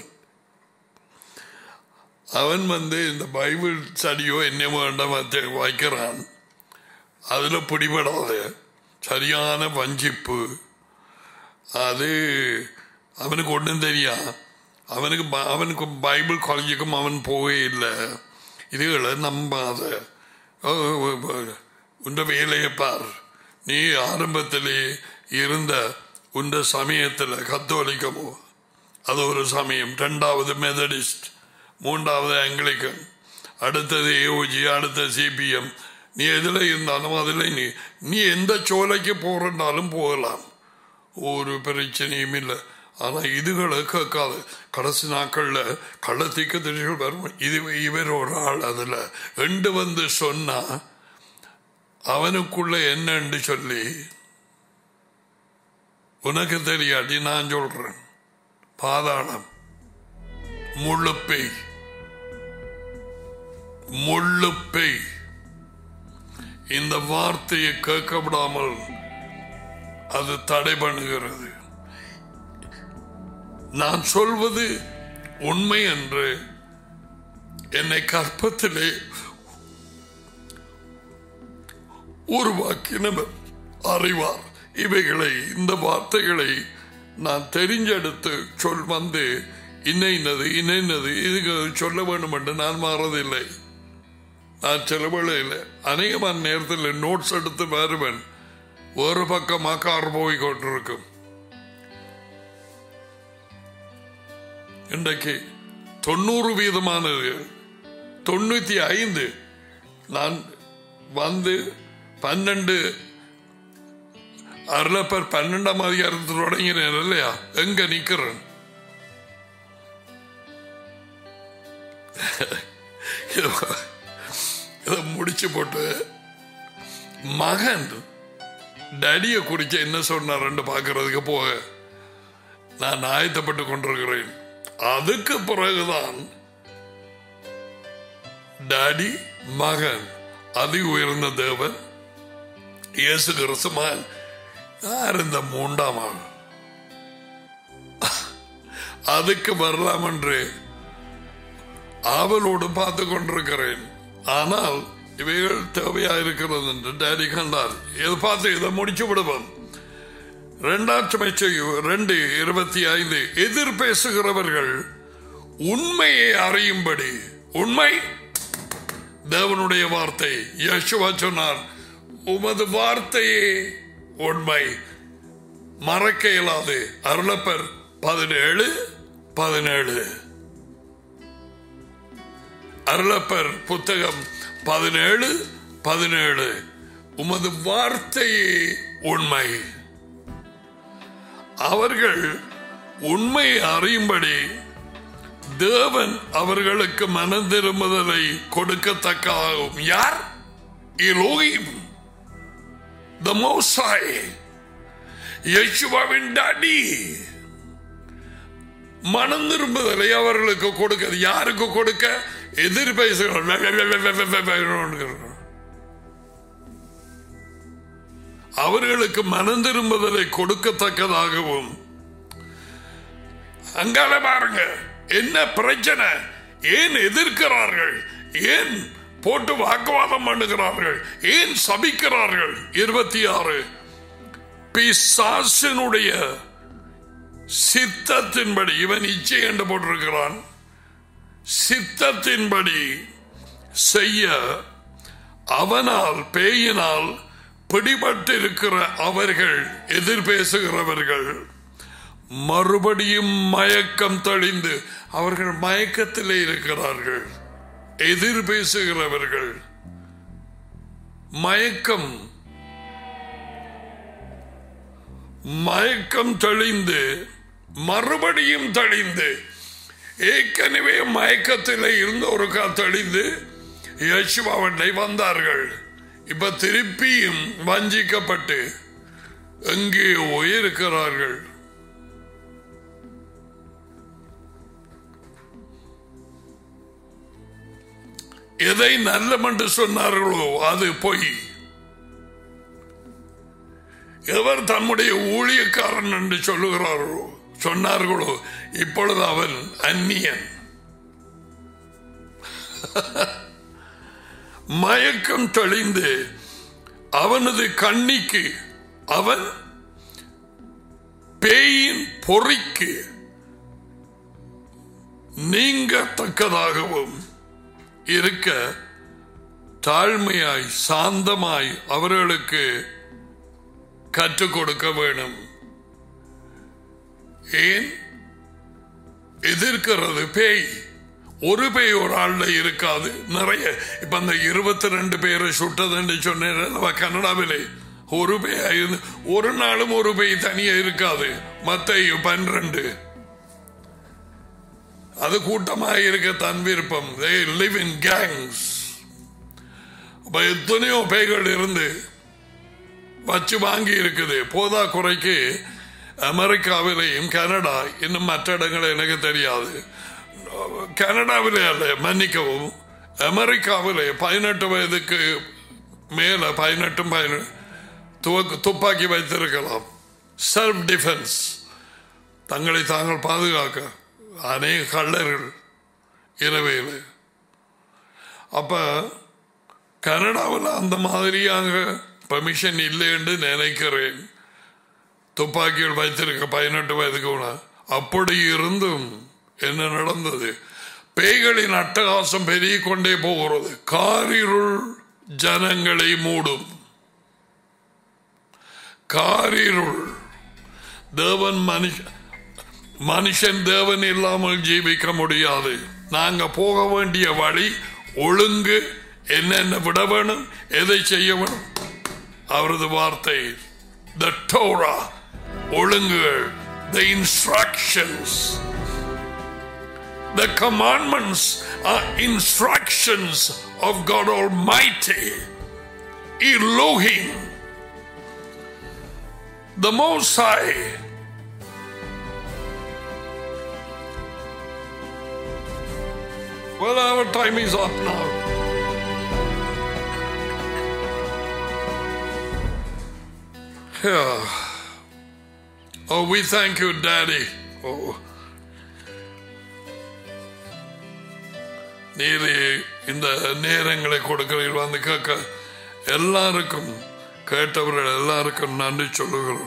அவன் வந்து இந்த பைபிள் ஸ்டடியோ என்ன வேண்டாம் வைக்கிறான் அதுல பிடிபடாத சரியான வஞ்சிப்பு அது அவனுக்கு ஒன்றும் தெரியா அவனுக்கு அவனுக்கு பைபிள் காலேஜுக்கும் அவன் போகவே இல்லை இதுகளை நம்பாத உண்ட வேலையை பார் நீ ஆரம்பத்திலே இருந்த உண்ட சமயத்தில் கத்தோலிக்கமோ அது ஒரு சமயம் ரெண்டாவது மெதடிஸ்ட் மூன்றாவது ஆங்கிலிக்கன் அடுத்தது ஏஓஜி அடுத்த சிபிஎம் நீ எதில் இருந்தாலும் அதில் நீ நீ எந்த சோலைக்கு போறனாலும் போகலாம் ஒரு பிரச்சனையும் இல்லை ஆனா இதுகளை கேட்காது கடைசி நாட்கள்ல கள்ளத்திக்க திரைகள் வரும் இது இவர் ஒரு ஆள் அதுல ரெண்டு வந்து சொன்னா அவனுக்குள்ள என்னன்னு சொல்லி உனக்கு தெரியாட்டி நான் சொல்றேன் பாதாளம் முள்ளுப்பை முள்ளுப்பை இந்த வார்த்தையை கேட்க விடாமல் அது தடை பண்ணுகிறது நான் சொல்வது உண்மை என்று என்னை கற்பத்திலே உருவாக்கினவர் அறிவார் இவைகளை இந்த வார்த்தைகளை நான் தெரிஞ்செடுத்து சொல் வந்து இன்னது இன்னது இதுக்கு சொல்ல வேண்டும் என்று நான் மாறதில்லை நான் செலவில்லை அநேகமான நேரத்தில் நோட்ஸ் எடுத்து வருவேன் ஒரு பக்கமாக கார் போய் கொண்டிருக்கும் இன்றைக்கு தொண்ணூறு வீதமானது தொண்ணூத்தி ஐந்து நான் வந்து பன்னெண்டு அருளப்பர் பன்னெண்டாம் அதிகாரத்தில் தொடங்கினேன் இல்லையா எங்க நிக்கிறேன் இதை முடிச்சு போட்டு மகன் டடியை குறிச்சு என்ன சொன்னார் பாக்குறதுக்கு போக நான் ஆயத்தப்பட்டு கொண்டிருக்கிறேன் அதுக்கு பிறகுதான் டாடி மகன் அதி உயர்ந்த தேவன் இயேசு கிறிஸ்துமான் யார் இந்த மூன்றாம் ஆள் அதுக்கு வரலாம் என்று ஆவலோடு பார்த்து கொண்டிருக்கிறேன் ஆனால் இவைகள் தேவையா இருக்கிறது என்று டேடி கண்டார் இதை பார்த்து இதை முடிச்சு விடுவோம் இரண்டாம் ரெண்டு இருபத்தி ஐந்து எதிர் பேசுகிறவர்கள் உண்மையை அறியும்படி உண்மை தேவனுடைய வார்த்தை யசுவா சொன்னார் உமது வார்த்தையே உண்மை மறக்க இயலாது அருளப்பர் பதினேழு பதினேழு அருளப்பர் புத்தகம் பதினேழு பதினேழு உமது வார்த்தையே உண்மை அவர்கள் உண்மையை அறியும்படி தேவன் அவர்களுக்கு மனம் திரும்புதலை கொடுக்கத்தக்கதாகும் யார் இலோகிம் த மோசாய் யேசுவாவின் டாடி மனம் திரும்புதலை அவர்களுக்கு கொடுக்க யாருக்கு கொடுக்க எதிர் பேசுகிறார் அவர்களுக்கு மனம் திரும்புதலை கொடுக்கத்தக்கதாகவும் அங்கால பாருங்க என்ன பிரச்சனை ஏன் எதிர்க்கிறார்கள் ஏன் போட்டு வாக்குவாதம் பண்ணுகிறார்கள் ஏன் சபிக்கிறார்கள் இருபத்தி ஆறு பிசாசினுடைய சித்தத்தின்படி இவன் இச்சை என்று போட்டிருக்கிறான் சித்தத்தின்படி செய்ய அவனால் பேயினால் பிடிபட்டிருக்கிற அவர்கள் எதிர் பேசுகிறவர்கள் மறுபடியும் மயக்கம் தெளிந்து அவர்கள் மயக்கத்திலே இருக்கிறார்கள் எதிர் பேசுகிறவர்கள் மயக்கம் மயக்கம் தெளிந்து மறுபடியும் தெளிந்து ஏற்கனவே மயக்கத்தில் இருந்த ஒரு தெளிந்து யசுவாவண்டை வந்தார்கள் இப்ப திருப்பியும் வஞ்சிக்கப்பட்டு எங்கேயோ இருக்கிறார்கள் எதை நல்லம் என்று சொன்னார்களோ அது பொய் எவர் தம்முடைய ஊழியக்காரன் என்று சொல்லுகிறார்களோ சொன்னார்களோ இப்பொழுது அவன் அந்நியன் மயக்கம் தெளிந்து அவனது கண்ணிக்கு அவன் பேயின் பொறிக்கு நீங்கத்தக்கதாகவும் இருக்க தாழ்மையாய் சாந்தமாய் அவர்களுக்கு கற்றுக் கொடுக்க வேணும் ஏன் எதிர்க்கிறது பேய் ஒரு பேய் ஒரு ஆள்ல இருக்காது நிறைய இப்ப அந்த இருபத்தி ரெண்டு பேரை சுட்டதுன்னு சொன்னேன் கனடாவிலே ஒரு பேய் இருந்து ஒரு நாளும் ஒரு பேய் தனியா இருக்காது மத்த பன்னிரண்டு அது கூட்டமாக இருக்க தன் விருப்பம் they live in gangs அப்ப எத்தனையோ பேய்கள் இருந்து வச்சு வாங்கி இருக்குது போதா குறைக்கு அமெரிக்காவிலேயும் கனடா இன்னும் மற்ற இடங்கள் எனக்கு தெரியாது கனடாவிலே அல்ல மன்னிக்கவும் அமெரிக்காவிலே பதினெட்டு வயதுக்கு மேல பதினெட்டும் பதினெட்டு துவக்கு துப்பாக்கி வைத்திருக்கலாம் செல்ஃப் டிஃபென்ஸ் தங்களை தாங்கள் பாதுகாக்க அநேக கள்ளர்கள் இரவையில் அப்ப கனடாவில் அந்த மாதிரியாக பெர்மிஷன் இல்லை என்று நினைக்கிறேன் துப்பாக்கிகள் வைத்திருக்க பதினெட்டு வயதுக்கு உண- அப்படி இருந்தும் என்ன நடந்தது பேய்களின் அட்டகாசம் பெருகிக் கொண்டே போகிறது காரிருள் ஜனங்களை மூடும் காரிருள் தேவன் மனுஷ மனுஷன் தேவன் இல்லாமல் ஜீவிக்க முடியாது நாங்க போக வேண்டிய வழி ஒழுங்கு என்னென்ன விட வேணும் எதை செய்ய வேணும் அவரது வார்த்தை த டோரா ஒழுங்குகள் the instructions The commandments are instructions of God Almighty, Elohim, the Most High. Well, our time is up now. Yeah. Oh, we thank you, Daddy. Oh. நீர் இந்த நேரங்களை கொடுக்கிறீர்கள் வந்து கேட்க எல்லாருக்கும் கேட்டவர்கள் எல்லாருக்கும் நன்றி சொல்லுகிறோம்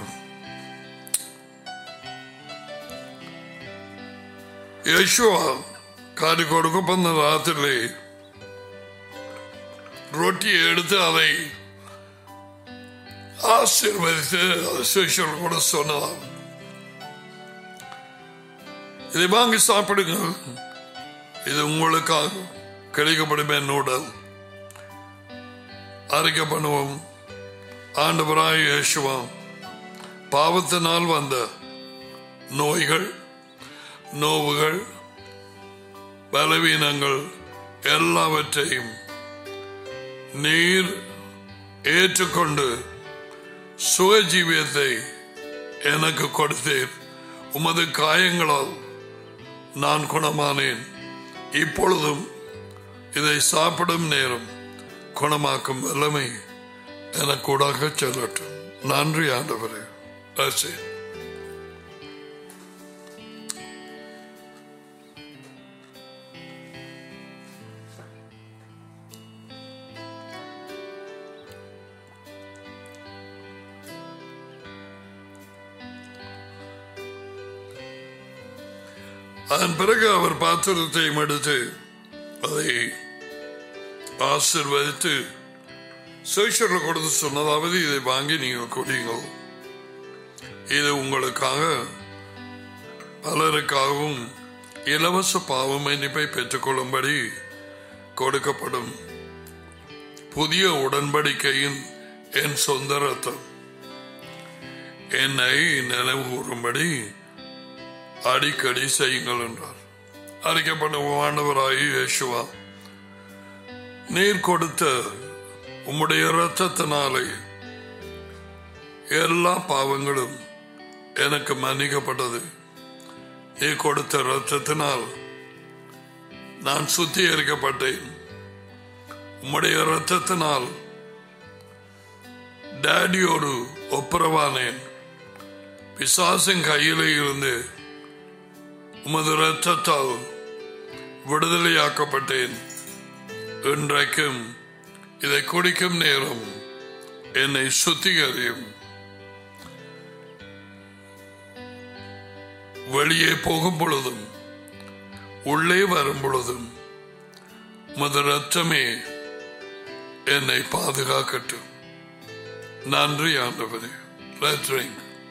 யேசுவா காடி கொடுக்கப்பந்த ராத்திரிலே ரொட்டியை எடுத்து அதை ஆசீர்வதித்து சிஷியர்கள் கூட சொன்னதாம் இதை வாங்கி சாப்பிடுங்கள் இது உங்களுக்காக கிடைக்கப்படும் என் உடல் அறிக்கை பண்ணுவோம் ஆண்டவராய் இயேசுவாம் பாவத்தினால் வந்த நோய்கள் நோவுகள் பலவீனங்கள் எல்லாவற்றையும் நீர் ஏற்றுக்கொண்டு சுகஜீவியத்தை எனக்கு கொடுத்தீர் உமது காயங்களால் நான் குணமானேன் இப்பொழுதும் இதை சாப்பிடும் நேரம் குணமாக்கும் வல்லமை எனக்கூடாக செல்லட்டும் நன்றி ஆண்டவரே That's it. அதன் பிறகு அவர் பாத்திரத்தையும் எடுத்து அதை ஆசிர்வதித்து சேஷரில் கொடுத்து சொன்னதாவது இதை வாங்கி நீங்கள் குடியுங்கள் இது உங்களுக்காக பலருக்காகவும் இலவச பாவ மன்னிப்பை பெற்றுக்கொள்ளும்படி கொடுக்கப்படும் புதிய உடன்படிக்கையின் என் சொந்த ரத்தம் என்னை நினைவு கூறும்படி அடிக்கடி செய்யுங்கள் என்றார் அறிக்கப்பட்ட ஆண்டவராகி இயேசுவா நீர் கொடுத்த உம்முடைய இரத்தத்தினாலே எல்லா பாவங்களும் எனக்கு மன்னிக்கப்பட்டது நீ கொடுத்த இரத்தத்தினால் நான் சுத்திகரிக்கப்பட்டேன் உம்முடைய இரத்தத்தினால் டேடியோடு ஒப்புரவானேன் பிசாசின் கையிலே இருந்து உமது இரத்தத்தால் விடுதலையாக்கப்பட்டேன் இன்றைக்கும் இதை குடிக்கும் நேரம் என்னை சுத்திகரியும் வெளியே போகும் பொழுதும் உள்ளே வரும் பொழுதும் உமது ரத்தமே என்னை பாதுகாக்கட்டும் நன்றி ஆண்டவரே Let's drink.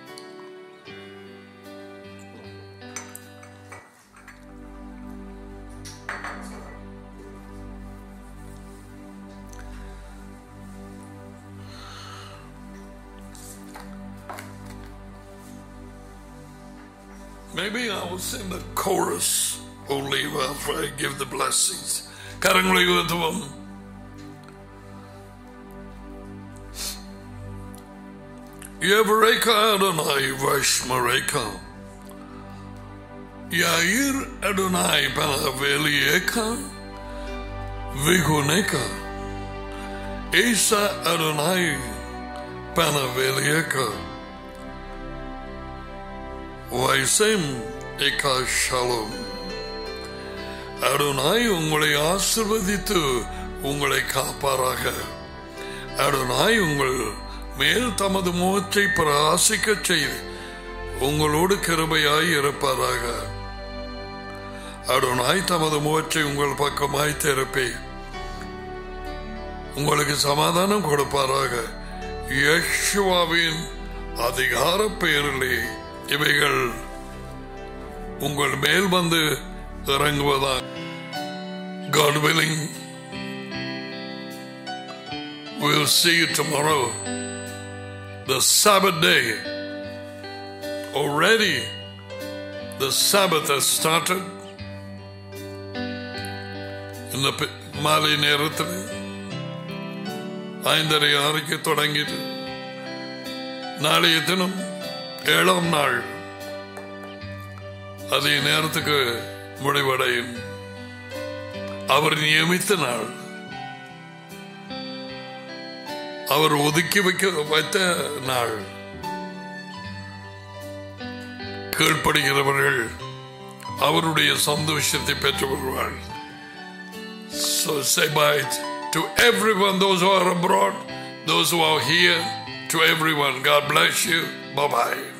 Maybe I will sing the chorus only after I give the blessings. கரங்களை உயர்த்துவோம் Yevreka Adonai Vashmareka Yair Adonai Panavelieka Viguneka Esa Adonai Panavelieka Vaisem Eka Shalom அருணாய் உங்களை ஆசிர்வதித்து உங்களை காப்பாராக அருணாய் உங்கள் மேல் தமது முகத்தை பிரகாசிக்கச் செய்து உங்களோடு கிருபையாய் இருப்பாராக அருணாய் தமது முகத்தை உங்கள் பக்கமாய் திறப்பே உங்களுக்கு சமாதானம் கொடுப்பாராக யேசுவாவின் அதிகார பெயரிலே இவைகள் உங்கள் மேல் வந்து இறங்குவதா God willing we'll see you tomorrow the Sabbath day already the Sabbath has started இந்த பி- மாலை நேரத்தில் ஐந்தரை ஆறுக்கு தொடங்கிட்டு நாளைய தினம் ஏழாம் நாள் அதே நேரத்துக்கு முடிவடையும் அவர் நியமித்த நாள் அவர் ஒதுக்கி வைக்க வைத்த நாள் கீழ்ப்படுகிறவர்கள் அவருடைய சந்தோஷத்தை பெற்று வருவார்கள் So say bye to everyone, those who are abroad, those who are here, to everyone. God bless you. Bye bye.